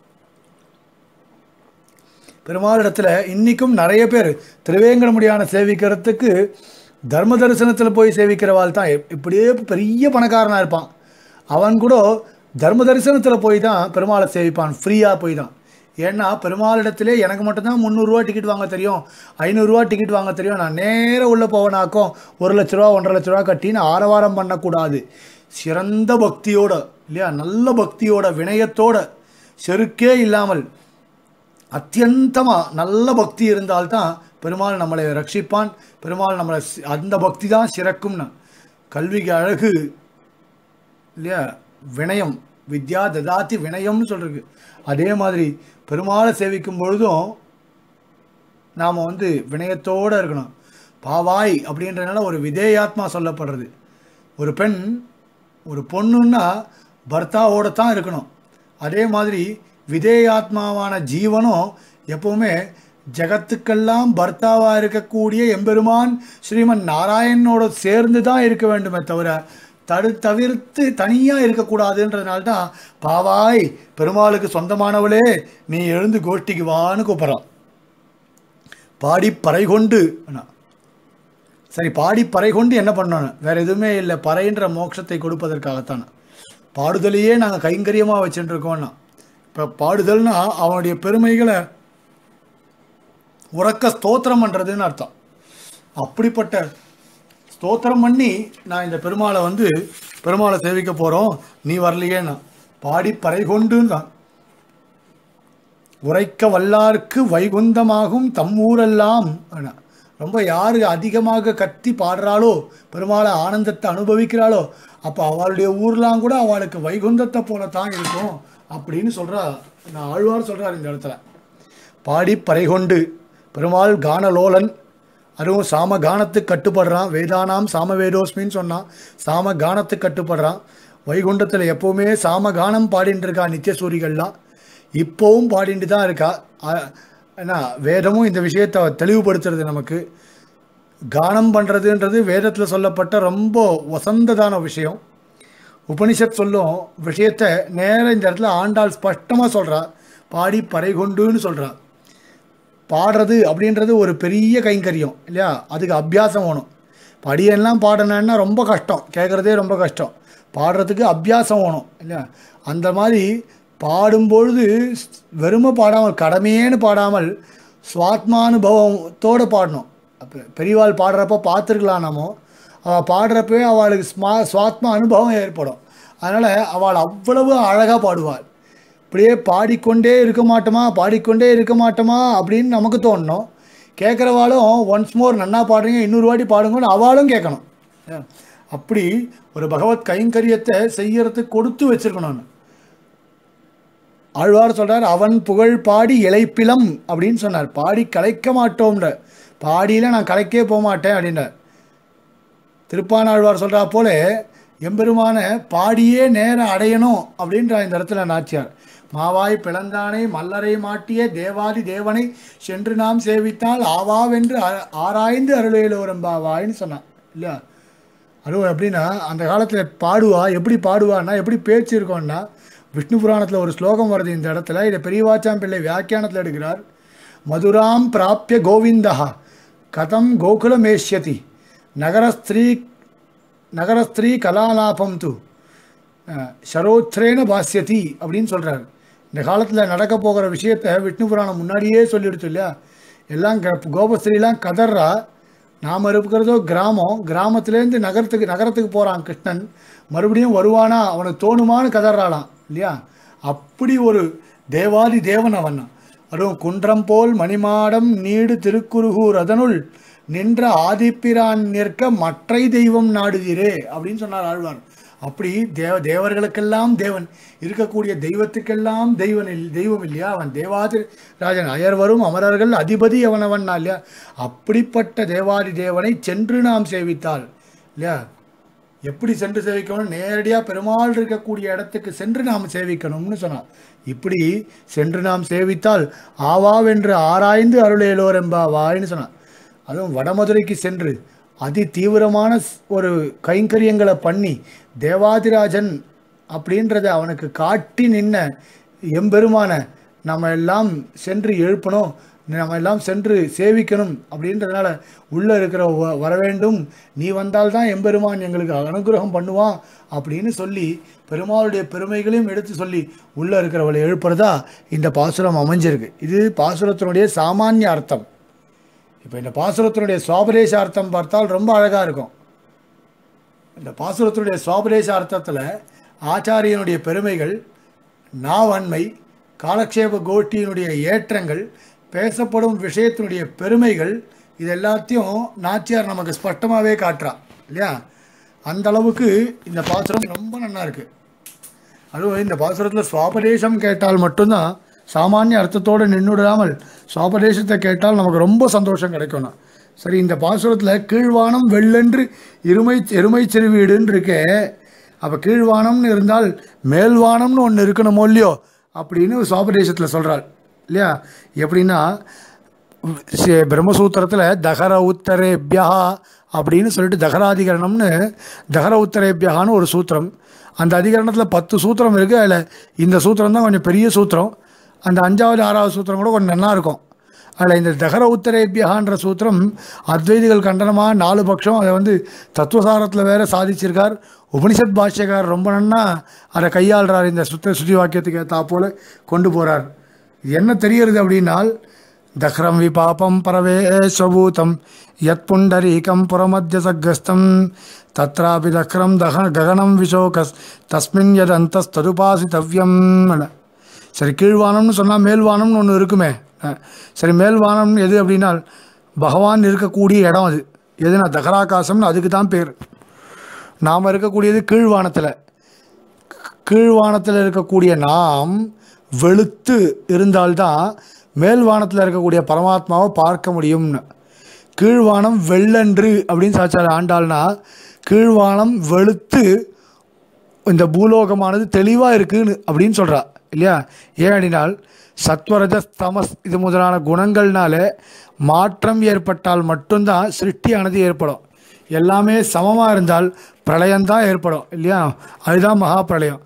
பெருமாளிடத்தில் இன்றைக்கும் நிறைய பேர் திருவேங்கடமுடியான சேவிக்கிறதுக்கு தர்ம தரிசனத்தில் போய் சேவிக்கிறவாள் தான் இப்படியே பெரிய பணக்காரனாக இருப்பான் அவன் கூட தர்ம தரிசனத்தில் போய் தான் பெருமாளை சேவிப்பான் ஃப்ரீயாக போய் தான் ஏன்னா பெருமாளிடத்திலே எனக்கு மட்டும்தான் முந்நூறுரூவா டிக்கெட் வாங்க தெரியும் ஐநூறுரூவா டிக்கெட் வாங்க தெரியும் நான் நேராக உள்ளே போவனாக்கும் ஒரு லட்ச ரூபா ஒன்றரை லட்ச ரூபா கட்டின்னு ஆரவாரம் பண்ணக்கூடாது சிறந்த பக்தியோட இல்லையா நல்ல பக்தியோட வினயத்தோட செருக்கே இல்லாமல் அத்தியந்தமாக நல்ல பக்தி இருந்தால்தான் பெருமாள் நம்மளை ரட்சிப்பான் பெருமாள் நம்மளை சி- அந்த பக்தி தான் சிறக்கும்னு கல்விக்கு அழகு இல்லையா வினயம் வித்யா ததாதி வினயம்னு சொல்றது அதே மாதிரி பெருமாளை சேவிக்கும் பொழுதும் நாம் வந்து வினயத்தோடு இருக்கணும் பாவாய் அப்படின்றனால ஒரு விதேயாத்மா சொல்லப்படுறது ஒரு பெண் ஒரு பொண்ணுன்னா பர்த்தாவோட தான் இருக்கணும் அதே மாதிரி விதேயாத்மாவான ஜீவனும் எப்பவுமே ஜகத்துக்கெல்லாம் பர்த்தாவாக இருக்கக்கூடிய எம்பெருமான் ஸ்ரீமன் நாராயணனோட சேர்ந்து தான் இருக்க வேண்டுமே தவிர தடு தவிர்த்து தனியாக இருக்கக்கூடாதுன்றதுனால தான் பாவாய் பெருமாளுக்கு சொந்தமானவளே நீ எழுந்து கோஷ்டிக்கு வான்னு கூப்பிட்றான் பாடி பறை கொண்டு அண்ணா. சரி பாடி பறை கொண்டு என்ன பண்ணணும் வேற எதுவுமே இல்லை பறைன்ற மோட்சத்தை கொடுப்பதற்காகத்தான் பாடுதலையே நாங்கள் கைங்கரியமாக வச்சுட்டு இருக்கோம்னா இப்போ பாடுதல்னா அவனுடைய பெருமைகளை உறக்க ஸ்தோத்திரம் பண்ணுறதுன்னு அர்த்தம் அப்படிப்பட்ட ஸ்தோத்திரம் பண்ணி நான் இந்த பெருமாளை வந்து பெருமாளை சேவிக்க போகிறோம் நீ வரலையேன்னா பாடி பறை கொண்டுன்னு தான் உரைக்க வல்லார்க்கு வைகுந்தமாகும் தம்மூரெல்லாம் ஆனா, ரொம்ப யாரு அதிகமாக கத்தி பாடுறாளோ பெருமாளை ஆனந்தத்தை அனுபவிக்கிறாளோ அப்போ அவளுடைய ஊர்லாம் கூட அவளுக்கு வைகுந்தத்தை போல தான் இருக்கும் அப்படின்னு சொல்கிறா நான் ஆழ்வார் சொல்கிறார் இந்த இடத்துல பாடி பறைகொண்டு பெருமாள் கானலோலன் அதுவும் சாம கானத்துக்கு கட்டுப்படுறான் வேதானாம் சாம வேதோஸ்மின்னு சொன்னான் சாம கானத்துக்கு கட்டுப்படுறான் வைகுண்டத்தில் எப்போவுமே சாம கானம் பாடிட்டு இருக்கா நித்தியசூரிகள்லாம் இப்போவும் பாடிட்டு தான் இருக்கா அ- ஏன்னா வேதமும் இந்த விஷயத்தை தெளிவுபடுத்துறது நமக்கு கானம் பண்ணுறதுன்றது வேதத்தில் சொல்லப்பட்ட ரொம்ப வசந்ததான விஷயம் உபனிஷத் சொல்லும் விஷயத்தை நேரா இந்த இடத்துல ஆண்டாள் ஸ்பஷ்டமாக சொல்கிறா பாடி பறை கொண்டுன்னு சொல்கிறா பாடுறது அப்படின்றது ஒரு பெரிய கைங்கரியம் இல்லையா அதுக்கு அபியாசம் வேணும் படியெல்லாம் பாடணுன்னா ரொம்ப கஷ்டம் கேட்குறதே ரொம்ப கஷ்டம் பாடுறதுக்கு அபியாசம் வேணும் இல்லையா அந்த மாதிரி பாடும்பொழுது வெறுமை பாடாமல் கடமையேன்னு பாடாமல் சுவாத்மானுபவத்தோடு பாடணும் அப்போ பெரியவாள் பாடுறப்ப பார்த்துருக்கலாம் நாமோ அவள் பாடுறப்பவே அவளுக்கு ஸ்மா சுவாத்மா அனுபவம் ஏற்படும் அதனால் அவள் அவ்வளவு அழகாக பாடுவாள் இப்படியே பாடிக்கொண்டே இருக்க மாட்டோமா பாடிக்கொண்டே இருக்க மாட்டோமா அப்படின்னு நமக்கு தோணணும் கேட்குறவாளும் ஒன்ஸ் மோர் நன்னா பாடுறீங்க இன்னொரு வாட்டி பாடுங்கன்னு அவளும் கேட்கணும் ஏன்? அப்படி ஒரு பகவத் கைங்கரியத்தை செய்யறதுக்கு கொடுத்து வச்சிருக்கணும் ஆழ்வார் சொல்றார் அவன் புகழ் பாடி இளைப்பிலம் அப்படின்னு சொன்னார் பாடி கலைக்க மாட்டோம்ன்ற பாடியில் நான் கலைக்கே போக மாட்டேன் அப்படின்றார் திருப்பானாழ்வார் சொல்கிறா போல எம்பெருமான பாடியே நேரம் அடையணும் அப்படின்ற இந்த இடத்துல நாச்சியார் மாவாய் பிளந்தானை மல்லரை மாட்டிய தேவாதி தேவனை சென்று நாம் சேவித்தால் ஆவாவென்று ஆ- ஆராய்ந்து அருளையிலோரம்பாவாய்ன்னு சொன்னான் இல்லையா அதுவும் எப்படின்னா அந்த காலத்தில் பாடுவா எப்படி பாடுவான்னா எப்படி பேச்சு இருக்கோன்னா விஷ்ணு புராணத்தில் ஒரு ஸ்லோகம் வருது இந்த இடத்துல இதை பெரியவாச்சாம் பிள்ளை வியாக்கியானத்தில் எடுக்கிறார் மதுராம் பிராப்பிய கோவிந்தா கதம் கோகுலமேஷ்யதி நகரஸ்திரீ நகரஸ்திரீ கலாலாபம் து அஹ், சரோத்ரேன பாஸ்யதி அப்படின்னு சொல்கிறார் இந்த காலத்தில் நடக்க போகிற விஷயத்தை விஷ்ணு புராணம் முன்னாடியே சொல்லிடுச்சு இல்லையா எல்லாம் க கோபஸ்திரீலாம் கதறா நாம் இருக்கிறதோ கிராமம் கிராமத்துலேருந்து நகரத்துக்கு நகரத்துக்கு போகிறான் கிருஷ்ணன் மறுபடியும் வருவானா அவனுக்கு தோணுமான்னு கதறாளாம் இல்லையா அப்படி ஒரு தேவாதி தேவன் அவன் அதுவும் குன்றம் போல் மணிமாடம் நீடு திருக்குறுகூர் அதனுள் நின்ற ஆதிப்பிரான் நிற்க மற்றை தெய்வம் நாடுகிறே அப்படின்னு சொன்னார் ஆழ்வார் அப்படி தேவ தேவர்களுக்கெல்லாம் தேவன் இருக்கக்கூடிய தெய்வத்துக்கெல்லாம் தெய்வன் இல் தெய்வம் இல்லையா அவன் தேவாதி ராஜன் அயர்வரும் அமரர்கள் அதிபதி அவனவன் இல்லையா அப்படிப்பட்ட தேவாதி தேவனை சென்று நாம் சேவித்தால் இல்லையா எப்படி சென்று சேவிக்கணும் நேரடியாக பெருமாள் இருக்கக்கூடிய இடத்துக்கு சென்று நாம் சேவிக்கணும்னு சொன்னார் இப்படி சென்று நாம் சேவித்தால் ஆவாவென்று ஆராய்ந்து அருளேலோர் என்பாவாய்ன்னு சொன்னார் அதுவும் வடமதுரைக்கு சென்று அதி தீவிரமான ஸ்- ஒரு கைங்கரியங்களை பண்ணி தேவாதிராஜன் அப்படின்றத அவனுக்கு காட்டி நின்ன எம்பெருமான நம்ம எல்லாம் சென்று எழுப்பணும் நம்ம எல்லாம் சென்று சேவிக்கணும் அப்படின்றதுனால உள்ளே இருக்கிற வ- வர வேண்டும் நீ வந்தால்தான் எம்பெருமான் எங்களுக்கு அனுகிரகம் பண்ணுவான் அப்படின்னு சொல்லி பெருமாளுடைய பெருமைகளையும் எடுத்து சொல்லி உள்ளே இருக்கிறவளை எழுப்புறதா இந்த பாசுரம் அமைஞ்சிருக்கு இது பாசுரத்தினுடைய சாமானிய அர்த்தம் இப்போ இந்த பாசுரத்தினுடைய சுவாபதேச அர்த்தம் பார்த்தால் ரொம்ப அழகாக இருக்கும் இந்த பாசுரத்தினுடைய சுவாபதேச அர்த்தத்தில் ஆச்சாரியனுடைய பெருமைகள் நாவன்மை காலக்ஷேப கோஷ்டியினுடைய ஏற்றங்கள் பேசப்படும் விஷயத்தினுடைய பெருமைகள் இது எல்லாத்தையும் நாச்சியார் நமக்கு ஸ்பஷ்டமாகவே காட்டுறா இல்லையா அந்த அளவுக்கு இந்த பாசுரம் ரொம்ப நல்லா இருக்குது அதுவும் இந்த பாசுரத்தில் சுவாபதேசம் கேட்டால் மட்டும்தான் சாமானிய அர்த்தத்தோடு நின்றுடாமல் சுவாபதேசத்தை கேட்டால் நமக்கு ரொம்ப சந்தோஷம் கிடைக்கும்னா சரி இந்த பாசுரத்தில் கீழ்வானம் வெள்ளென்று இருமை எருமை சிறுவீடுன்னு இருக்கே அப்போ கீழ்வானம்னு இருந்தால் மேல்வானம்னு ஒன்று இருக்கணுமோ இல்லையோ அப்படின்னு சுவாபதேசத்தில் சொல்கிறாள் இல்லையா எப்படின்னா சி- பிரம்மசூத்திரத்தில் தகர உத்தரேபியா அப்படின்னு சொல்லிட்டு தகராதிகரணம்னு தகர உத்தரேபியான்னு ஒரு சூத்திரம் அந்த அதிகரணத்தில் பத்து சூத்திரம் இருக்குது அதில் இந்த சூத்திரம் தான் கொஞ்சம் பெரிய சூத்திரம் அந்த அஞ்சாவது ஆறாவது சூத்திரம் கூட கொஞ்சம் நல்லா இருக்கும் அதில் இந்த தகர உத்தரேபியகான்ற சூத்திரம் அத்வைதிகள் கண்டனமாக நாலு பட்சம் அதை வந்து தத்துவசாரத்தில் வேற சாதிச்சிருக்கார் உபனிஷத் பாஷ்யக்கார் ரொம்ப நன்னா அதை கையாளுறார் இந்த சுத்த சுத்தி வாக்கியத்துக்கு ஏற்றா போல கொண்டு போகிறார் இது என்ன தெரிகிறது அப்படின்னால் தக்ரம் விபாபம் பரவே ஸ்வபூதம் யத் புண்டரீகம் புறமத்திய சக்கஸ்தம் தத்ராபி தக்ரம் தக ககனம் விஷோகஸ் தஸ்மின் யத் அந்தஸ்ததுபாசித்தவ்யம் சரி கீழ்வானம்னு சொன்னால் மேல்வானம்னு ஒன்று இருக்குமே அஹ், சரி மேல்வானம் எது அப்படின்னால் பகவான் இருக்கக்கூடிய இடம் அது எதுனா தகராகாசம்னு அதுக்கு தான் பேர் நாம் இருக்கக்கூடியது கீழ்வானத்தில் கீழ்வானத்தில் இருக்கக்கூடிய நாம் வெளுத்து இருந்தால்தான் மேல்வானத்தில் இருக்கக்கூடிய பரமாத்மாவை பார்க்க முடியும்னு கீழ்வானம் வெள்ளன்று அப்படின்னு சாச்சார ஆண்டாள்னா கீழ்வானம் வெளுத்து இந்த பூலோகமானது தெளிவாக இருக்குன்னு அப்படின்னு சொல்கிறா இல்லையா ஏன் அப்படின்னால் சத்வரஜ தமஸ் இது முதலான குணங்கள்னால மாற்றம் ஏற்பட்டால் மட்டும்தான் சிருஷ்டியானது ஏற்படும் எல்லாமே சமமாக இருந்தால் பிரளயம்தான் ஏற்படும் இல்லையா அதுதான் மகா பிரளயம்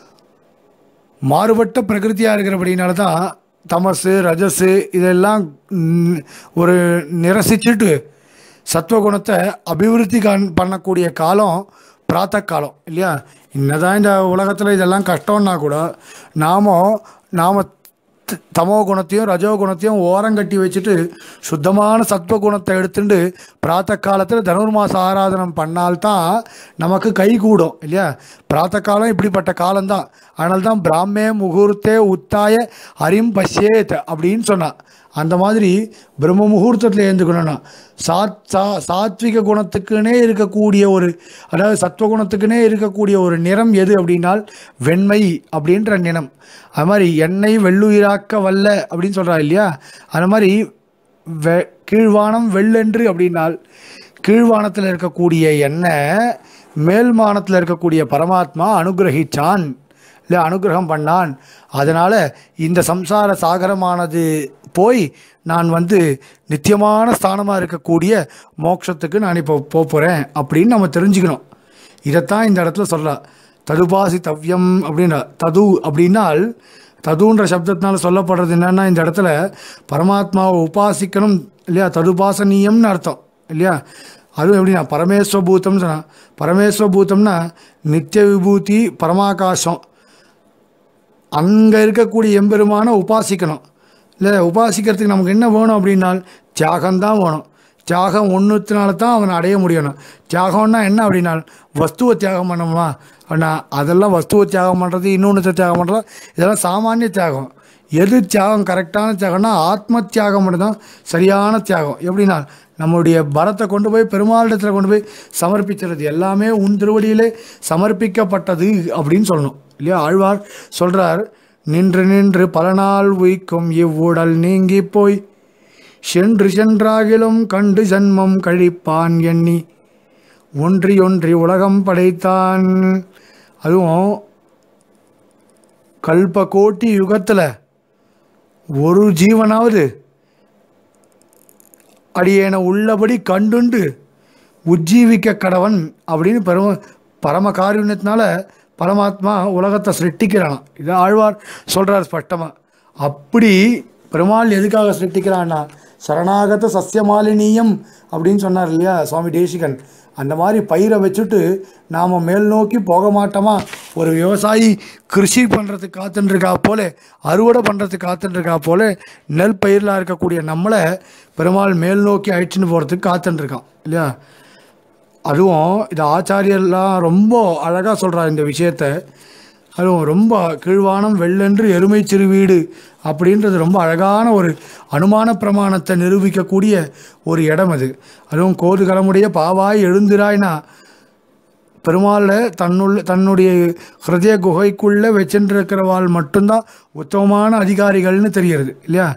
மாறுபட்ட பிரகிருத்தியாக இருக்கிறபடினால தான் தமசு ரஜஸு இதெல்லாம் ம், ஒரு நிரசிச்சுட்டு சத்வகுணத்தை அபிவிருத்தி காண் பண்ணக்கூடிய காலம் பிராத்த காலம் இல்லையா என்னதான் இந்த உலகத்தில் இதெல்லாம் கஷ்டம்னா கூட நாம நாம் தமோ குணத்தையும் ரஜோ குணத்தையும் ஓரங்கட்டி வச்சுட்டு சுத்தமான சத்வ குணத்தை எடுத்துட்டு பிராத்த காலத்தில் தனுர்மாச ஆராதனம் பண்ணால்தான் நமக்கு கை கூடும் இல்லையா பிராத்த காலம் இப்படிப்பட்ட காலம்தான் அதனால தான் பிராமே முகூர்த்தே உத்தாய ஹரிம் பஷ்யேத் அப்படின்னு சொன்னான் அந்த மாதிரி பிரம்ம முகூர்த்தத்தில் எழுந்துக்கணும்னா சாத் சா சாத்விக குணத்துக்குனே இருக்கக்கூடிய ஒரு அதாவது சத்வகுணத்துக்குனே இருக்கக்கூடிய ஒரு நிறம் எது அப்படின்னால் வெண்மை அப்படின்ற நிறம் அது மாதிரி எண்ணெய் வெள்ளுயிராக்க வல்ல அப்படின்னு சொல்கிறா இல்லையா அது மாதிரி வெ கீழ்வானம் வெள்ளென்று அப்படின்னால் கீழ்வானத்தில் இருக்கக்கூடிய எண்ணெய் மேல்மானத்தில் இருக்கக்கூடிய பரமாத்மா அனுகிரகிச்சான் இல்லை அனுகிரகம் பண்ணான் அதனால் இந்த சம்சார சாகரமானது போய் நான் வந்து நித்தியமான ஸ்தானமாக இருக்கக்கூடிய மோட்சத்துக்கு நான் இப்போ போக போகிறேன் அப்படின்னு நம்ம தெரிஞ்சுக்கணும் இதைத்தான் இந்த இடத்துல சொல்கிறா ததுபாசி தவ்யம் அப்படின்னா தது அப்படின்னால் ததுன்ற சப்தத்தினால சொல்லப்படுறது என்னன்னா இந்த இடத்துல பரமாத்மாவை உபாசிக்கணும் இல்லையா ததுபாசனீயம்னு அர்த்தம் இல்லையா அதுவும் எப்படின்னா பரமேஸ்வபூதம்னு சொன்னா பரமேஸ்வபூதம்னா நித்திய விபூதி பரமாகாசம் அங்கே இருக்கக்கூடிய எம்பெருமானை உபாசிக்கணும் இல்லை உபாசிக்கிறதுக்கு நமக்கு என்ன வேணும் அப்படின்னால் தியாகம்தான் வேணும் தியாகம் ஒன்றுத்தினால தான் அவனை அடைய முடியணும் தியாகம்னா என்ன அப்படின்னால் வஸ்துவை தியாகம் பண்ணணுமா அப்படின்னா அதெல்லாம் வஸ்துவை தியாகம் பண்ணுறது இன்னொன்று தியாகம் பண்ணுறது இதெல்லாம் சாமானிய தியாகம் எது தியாகம் கரெக்டான தியாகம்னா ஆத்ம தியாகம் மட்டும்தான் சரியான தியாகம் எப்படின்னா நம்மளுடைய பரத்தை கொண்டு போய் பெருமாளிடத்தில் கொண்டு போய் சமர்ப்பிக்கிறது எல்லாமே உன் திருவடியிலே சமர்ப்பிக்கப்பட்டது அப்படின்னு சொல்லணும் இல்லையா ஆழ்வார் சொல்கிறார் நின்று நின்று பல நாள் உயிக்கும் இவ்வுடல் நீங்கி போய் சென்று சென்றாகிலும் கண்டு ஜன்மம் கழிப்பான் எண்ணி ஒன்றி ஒன்றி உலகம் படைத்தான் அதுவும் கல்ப கோட்டி யுகத்தில் ஒரு ஜீவனாவது அடியேனை உள்ளபடி கண்டுண்டு உஜ்ஜீவிக்க கடவன் அப்படின்னு பரம பரம காருண்யத்தினால பரமாத்மா உலகத்தை சிருஷ்டிக்கிறானாம் இதை ஆழ்வார் சொல்கிறார் ஸ்பஷ்டமாக அப்படி பெருமாள் எதுக்காக சிருஷ்டிக்கிறான்னா சரணாகத சஸ்யமாலினியம் அப்படின்னு சொன்னார் இல்லையா சுவாமி தேசிகன் அந்த மாதிரி பயிரை வச்சுட்டு நாம் மேல் நோக்கி போக மாட்டோமா ஒரு விவசாயி கிருஷி பண்ணுறதுக்கு காத்துட்டுருக்கா போல அறுவடை பண்ணுறதுக்கு காத்துட்டுருக்கா போல நெல் பயிரில் இருக்கக்கூடிய நம்மளை பெருமாள் மேல் நோக்கி அழிச்சுன்னு போகிறதுக்கு காத்துட்டுருக்கான் இல்லையா அதுவும் இது ஆச்சாரியர்லாம் ரொம்ப அழகாக சொல்கிறார் இந்த விஷயத்த அதுவும் ரொம்ப கீழ்வானம் வெள்ளென்று எருமை சிறுவீடு அப்படின்றது ரொம்ப அழகான ஒரு அனுமான பிரமாணத்தை நிரூபிக்கக்கூடிய ஒரு இடம் அது அதுவும் கோதுகலமுடைய பாவாய் எழுந்திராய்னா பெருமாளில் தன்னுள்ள தன்னுடைய ஹிருதய குகைக்குள்ளே வச்சுருக்கிறவாள் மட்டும்தான் உத்தமமான அதிகாரிகள்னு தெரிகிறது இல்லையா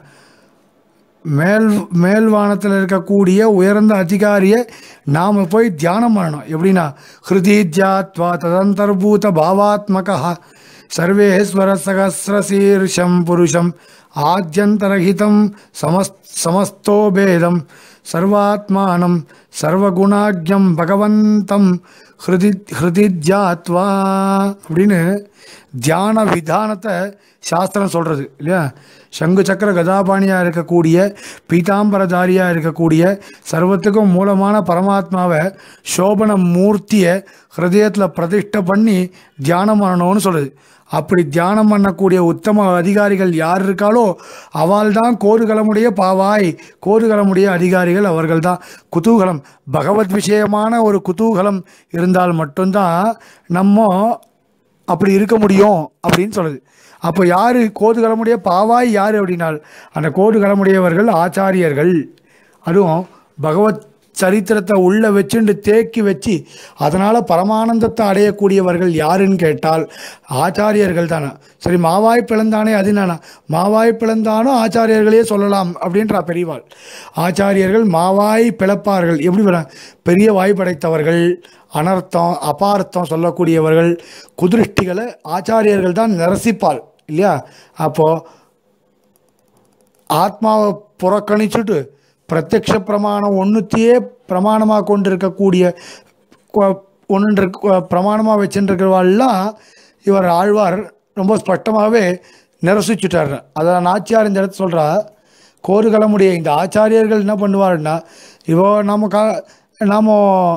மேல் மேல் வானத்தில் இருக்கக்கூடிய உயர்ந்த அதிகாரியை நாம் போய் தியானம் பண்ணணும் எப்படின்னா ஹிருதி தியாத்வா ததந்தர்பூத பாவாத்மகா சர்வேஸ்வர சகசிரசீர்ஷம் புருஷம் ஆத்யந்தரஹிதம் சமஸ் சமஸ்தோபேதம் சர்வாத்மானம் சர்வகுணாக்யம் பகவந்தம் ஹிருதி ஹிருதி தியாத்வா அப்படின்னு தியான விதானத்தை சாஸ்திரம் சொல்கிறது இல்லையா சங்கு சக்கர கதாபாணியாக இருக்கக்கூடிய பீதாம்பரதாரியாக இருக்கக்கூடிய சர்வத்துக்கும் மூலமான பரமாத்மாவை சோபன மூர்த்தியை ஹிருதயத்தில் பிரதிஷ்டை பண்ணி தியானம் பண்ணணும்னு சொல்லுது அப்படி தியானம் பண்ணக்கூடிய உத்தம அதிகாரிகள் யார் இருக்காளோ அவள் தான் கோதுகலமுடைய பாவாய் கோதுகலமுடைய அதிகாரிகள் அவர்கள் தான் குதூகலம் பகவத் விஷயமான ஒரு குதூகலம் இருந்தால் மட்டும்தான் நம்ம அப்படி இருக்க முடியும் அப்படின்னு சொல்லுது அப்போ யார் கோதுகலமுடைய பாவாய் யார் அப்படின்னால் அந்த கோதுகலமுடையவர்கள் ஆச்சாரியர்கள் அதுவும் பகவத் சரித்திரத்தை உள்ளே வச்சுண்டு தேக்கி வச்சு அதனால் பரமானந்தத்தை அடையக்கூடியவர்கள் யாருன்னு கேட்டால் ஆச்சாரியர்கள் தானே சரி மாவாய் பிளந்தானே அது என்னன்னா மாவாய் பிளந்தானோ ஆச்சாரியர்களே சொல்லலாம் அப்படின்றா பெரியவாள் ஆச்சாரியர்கள் மாவாய் பிளப்பார்கள் எப்படி பிள- பெரிய வாய் படைத்தவர்கள் அனர்த்தம் அபார்த்தம் சொல்லக்கூடியவர்கள் குதிருஷ்டிகளை ஆச்சாரியர்கள் தான் நிரசிப்பாள் இல்லையா அப்போது ஆத்மாவை புறக்கணிச்சுட்டு பிரத்யக்ஷ பிரமாணம் ஒன்றுத்தையே பிரமாணமாக கொண்டு இருக்கக்கூடிய ஒன்று பிரமாணமாக வச்சுருக்கிறவாள்லாம் இவர் ஆழ்வார் ரொம்ப ஸ்பஷ்டமாகவே நிரசிச்சுட்டார் அதை நாச்சியார் இந்த இடத்துல சொல்கிறா கோருகலமுடைய இந்த ஆச்சாரியர்கள் என்ன பண்ணுவாருன்னா இவோ நம்ம கா நாம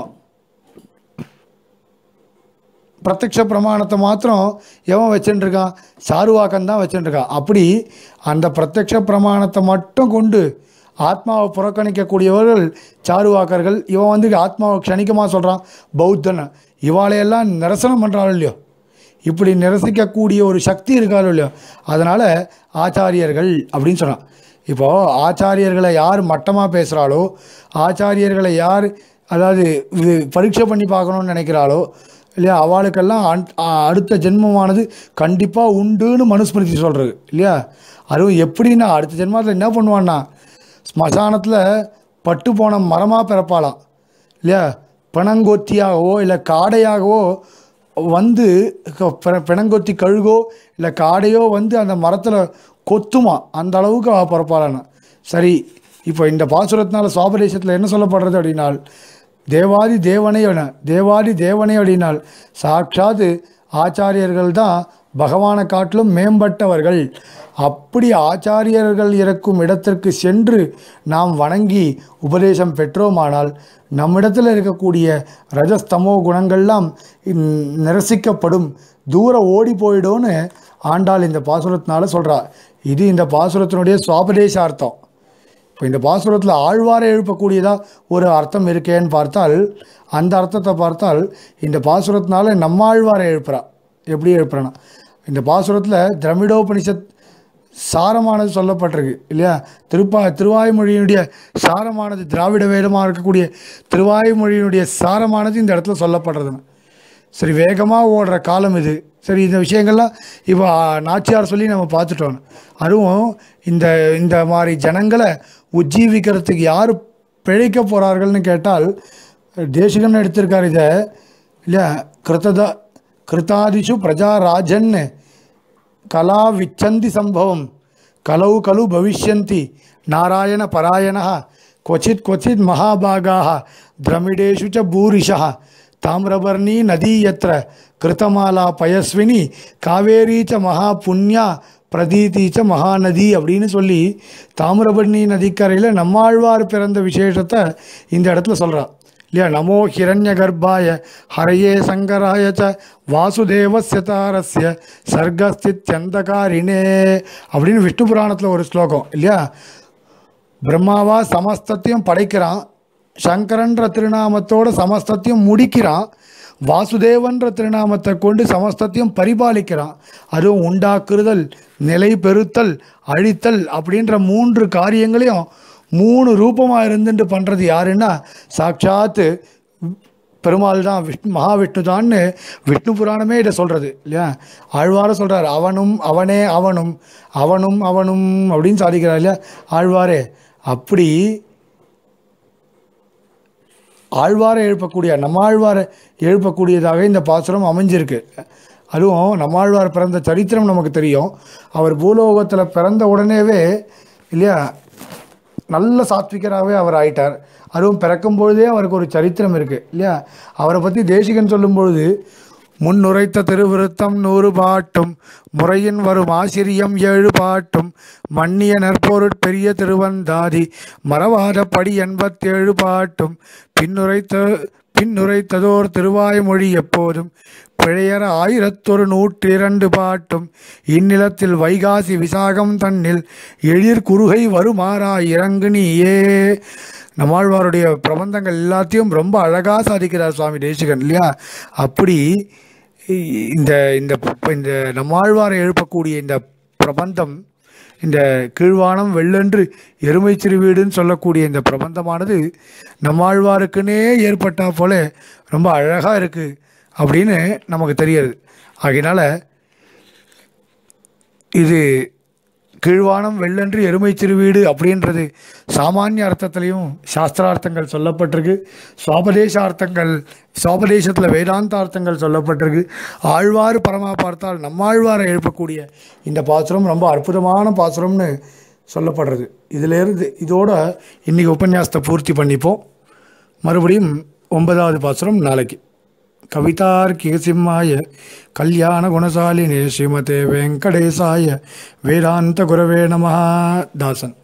பிரத்யக்ஷ பிரமாணத்தை மாத்திரம் எவன் வச்சுட்டுருக்கான் சாருவாக்கன் தான் வச்சுட்டுருக்கான் அப்படி அந்த பிரத்யக்ஷ பிரமாணத்தை மட்டும் கொண்டு ஆத்மாவை புறக்கணிக்கக்கூடியவர்கள் சாருவாக்கர்கள் இவன் வந்து ஆத்மாவை க்ஷணிக்கமாக சொல்கிறான் பௌத்தன் இவாளையெல்லாம் நிரசனம் பண்ணுறாள் இல்லையோ இப்படி நிரசிக்கக்கூடிய ஒரு சக்தி இருக்காளோ இல்லையோ அதனால் ஆச்சாரியர்கள் அப்படின்னு சொன்னான் இப்போது ஆச்சாரியர்களை யார் மட்டமாக பேசுகிறாளோ ஆச்சாரியர்களை யார் அதாவது இது பரீட்சை பண்ணி பார்க்கணுன்னு நினைக்கிறாளோ இல்லையா அவளுக்கெல்லாம் அன்- அ- அடுத்த ஜென்மமானது கண்டிப்பாக உண்டுன்னு மனுஸ்மிருதி சொல்கிறது இல்லையா அதுவும் எப்படின்னா அடுத்த ஜென்மத்தில் என்ன பண்ணுவான்னா ஸ்மசானத்தில் பட்டு போன மரமாக பிறப்பாளாம் இல்லையா பிணங்கொத்தியாகவோ இல்லை காடையாகவோ வந்து க- பிண- பிணங்கொத்தி கழுகோ இல்லை காடையோ வந்து அந்த மரத்தில் கொத்துமா அந்த அளவுக்கு அவள் பிறப்பாளானா சரி இப்போ இந்த பாசுரத்தினால சுவாபதேசத்தில் என்ன சொல்லப்படுறது அப்படின்னால் தேவாதி தேவனை என தேவாதி தேவனை அப்படின்னால் சாட்சாத்து ஆச்சாரியர்கள் தான் பகவானை காட்டிலும் மேம்பட்டவர்கள் அப்படி ஆச்சாரியர்கள் இருக்கும் இடத்திற்கு சென்று நாம் வணங்கி உபதேசம் பெற்றோமானால் நம்மிடத்தில் இருக்கக்கூடிய ரஜஸ்தமோ குணங்கள்லாம் இந் நிரசிக்கப்படும் தூரம் ஓடி போயிடும்னு ஆண்டாள் இந்த பாசுரத்தினால சொல்கிறா இது இந்த பாசுரத்தினுடைய சுவாபதேசார்த்தம் இப்போ இந்த பாசுரத்தில் ஆழ்வாரை எழுப்பக்கூடியதா ஒரு அர்த்தம் இருக்கேன்னு பார்த்தால் அந்த அர்த்தத்தை பார்த்தால் இந்த பாசுரத்தினால நம்மாழ்வாரை எழுப்புறா எப்படி எழுப்புறனா இந்த பாசுரத்தில் திரமிடோபனிஷத் சாரமானது சொல்லப்பட்டிருக்கு இல்லையா திருப்பா திருவாய்மொழியினுடைய சாரமானது திராவிட வேதமாக இருக்கக்கூடிய திருவாய்மொழியினுடைய சாரமானது இந்த இடத்துல சொல்லப்படுறதுன்னு சரி வேகமாக ஓடுற காலம் இது சரி இந்த விஷயங்கள்லாம் இப்போ நாச்சியார் சொல்லி நம்ம பார்த்துட்டோம் அதுவும் இந்த இந்த மாதிரி ஜனங்களை உஜ்ஜீவிக்கிறதுக்கு யார் பிழைக்க போகிறார்கள்னு கேட்டால் தேசிகன் எடுத்திருக்கார் இதை இல்லையா கிருத்ததா கிருத்தாதிஷு பிரஜா ராஜன்னு கலா விச்சந்தி சம்பவம் கலவு கலு பவிஷ்யந்தி நாராயண பராயண क्वचित् क्वचित् महाभागाः द्रमिडेषु च भूरिशः ताम्रवर्णी नदी यत्र कृतमाला पयस्विनी कावेरी च महापुण्या பிரதீதீச்ச மகாநதி அப்படின்னு சொல்லி தாமிரபரணி நதிக்கரையில் நம்மாழ்வார் பிறந்த விசேஷத்தை இந்த இடத்துல சொல்கிறான் இல்லையா நமோ ஹிரண்ய கர்ப்பாய ஹரையே சங்கராய ச வாசுதேவஸ்ய தாரஸ்ய சர்க்கஸ்தித்யந்தகாரிணே அப்படின்னு விஷ்ணு புராணத்தில் ஒரு ஸ்லோகம் இல்லையா பிரம்மாவா சமஸ்தத்தையும் படைக்கிறான் சங்கரன்ற திருநாமத்தோட சமஸ்தத்தையும் முடிக்கிறான் வாசுதேவன்ற திருநாமத்தை கொண்டு சமஸ்தத்தையும் பரிபாலிக்கிறான் அதுவும் உண்டாக்குறுதல் நிலை பெறுத்தல் அழித்தல் அப்படின்ற மூன்று காரியங்களையும் மூணு ரூபமாக இருந்துட்டு பண்ணுறது யாருன்னா சாட்சாத்து பெருமாள் தான் விஷ்ணு மகாவிஷ்ணு தான்னு விஷ்ணு புராணமே இதை சொல்கிறது இல்லையா ஆழ்வார சொல்கிறார் அவனும் அவனே அவனும் அவனும் அவனும் அப்படின்னு சாதிக்கிறார் இல்லையா ஆழ்வாரே அப்படி ஆழ்வாரை எழுப்பக்கூடிய நம்மாழ்வாரை எழுப்பக்கூடியதாக இந்த பாசுரம் அமைஞ்சிருக்கு அதுவும் நம்மாழ்வார் பிறந்த சரித்திரம் நமக்கு தெரியும் அவர் பூலோகத்தில் பிறந்த உடனேவே இல்லையா நல்ல சாத்விகராகவே அவர் ஆயிட்டார் அதுவும் பிறக்கும் பொழுதே அவருக்கு ஒரு சரித்திரம் இருக்குது இல்லையா அவரை பற்றி தேசிகன் சொல்லும் பொழுது முன்னுரைத்த திருவிருத்தம் நூறு பாட்டும் முறையின் வரும் ஆசிரியம் ஏழு பாட்டும் மன்னிய நற்பொருட் பெரிய திருவந்தாதி மறவாத படி எண்பத்தேழு பாட்டும் பின்னுரைத்த பின்னுரைத்ததோர் திருவாய்மொழி எப்போதும் பிழையற ஆயிரத்தொரு நூற்றி இரண்டு பாட்டும் இந்நிலத்தில் வைகாசி விசாகம் தன்னில் எழிற் குறுகை வருமாறா இறங்கு நீயே நம்மாழ்வாருடைய பிரபந்தங்கள் எல்லாத்தையும் ரொம்ப அழகாக சாதிக்கிறார் சுவாமி தேசிகன் இல்லையா அப்படி இந்த இந்த இந்த நம்மாழ்வாரை எழுப்பக்கூடிய இந்த பிரபந்தம் இந்த கீழ்வானம் வெள்ளென்று எருமை சிறுவீடுன்னு சொல்லக்கூடிய இந்த பிரபந்தமானது நம்மாழ்வாருக்குன்னே ஏற்பட்டா போல ரொம்ப அழகாக இருக்குது அப்படின்னு நமக்கு தெரியுது ஆகையினால இது கீழ்வானம் வெள்ளன்று எருமை திருவீடு அப்படின்றது சாமானிய அர்த்தத்திலையும் சாஸ்திரார்த்தங்கள் சொல்லப்பட்டிருக்கு சுவாபதேசார்த்தங்கள் சுவாபதேசத்தில் வேதாந்தார்த்தங்கள் சொல்லப்பட்டிருக்கு ஆழ்வார் பரமா பார்த்தால் நம்மாழ்வாரை எழுப்பக்கூடிய இந்த பாசுரம் ரொம்ப அற்புதமான பாசுரம்னு சொல்லப்படுறது இதிலேருந்து இதோட இன்றைக்கி உபன்யாசத்தை பூர்த்தி பண்ணிப்போம் மறுபடியும் ஒன்பதாவது பாசுரம் நாளைக்கு கவிதார்க்கிகசிம்மாய கல்யாண குணசாலினே ஸ்ரீமதே வெங்கடேசாய வேதாந்த குரவே நம தாசன்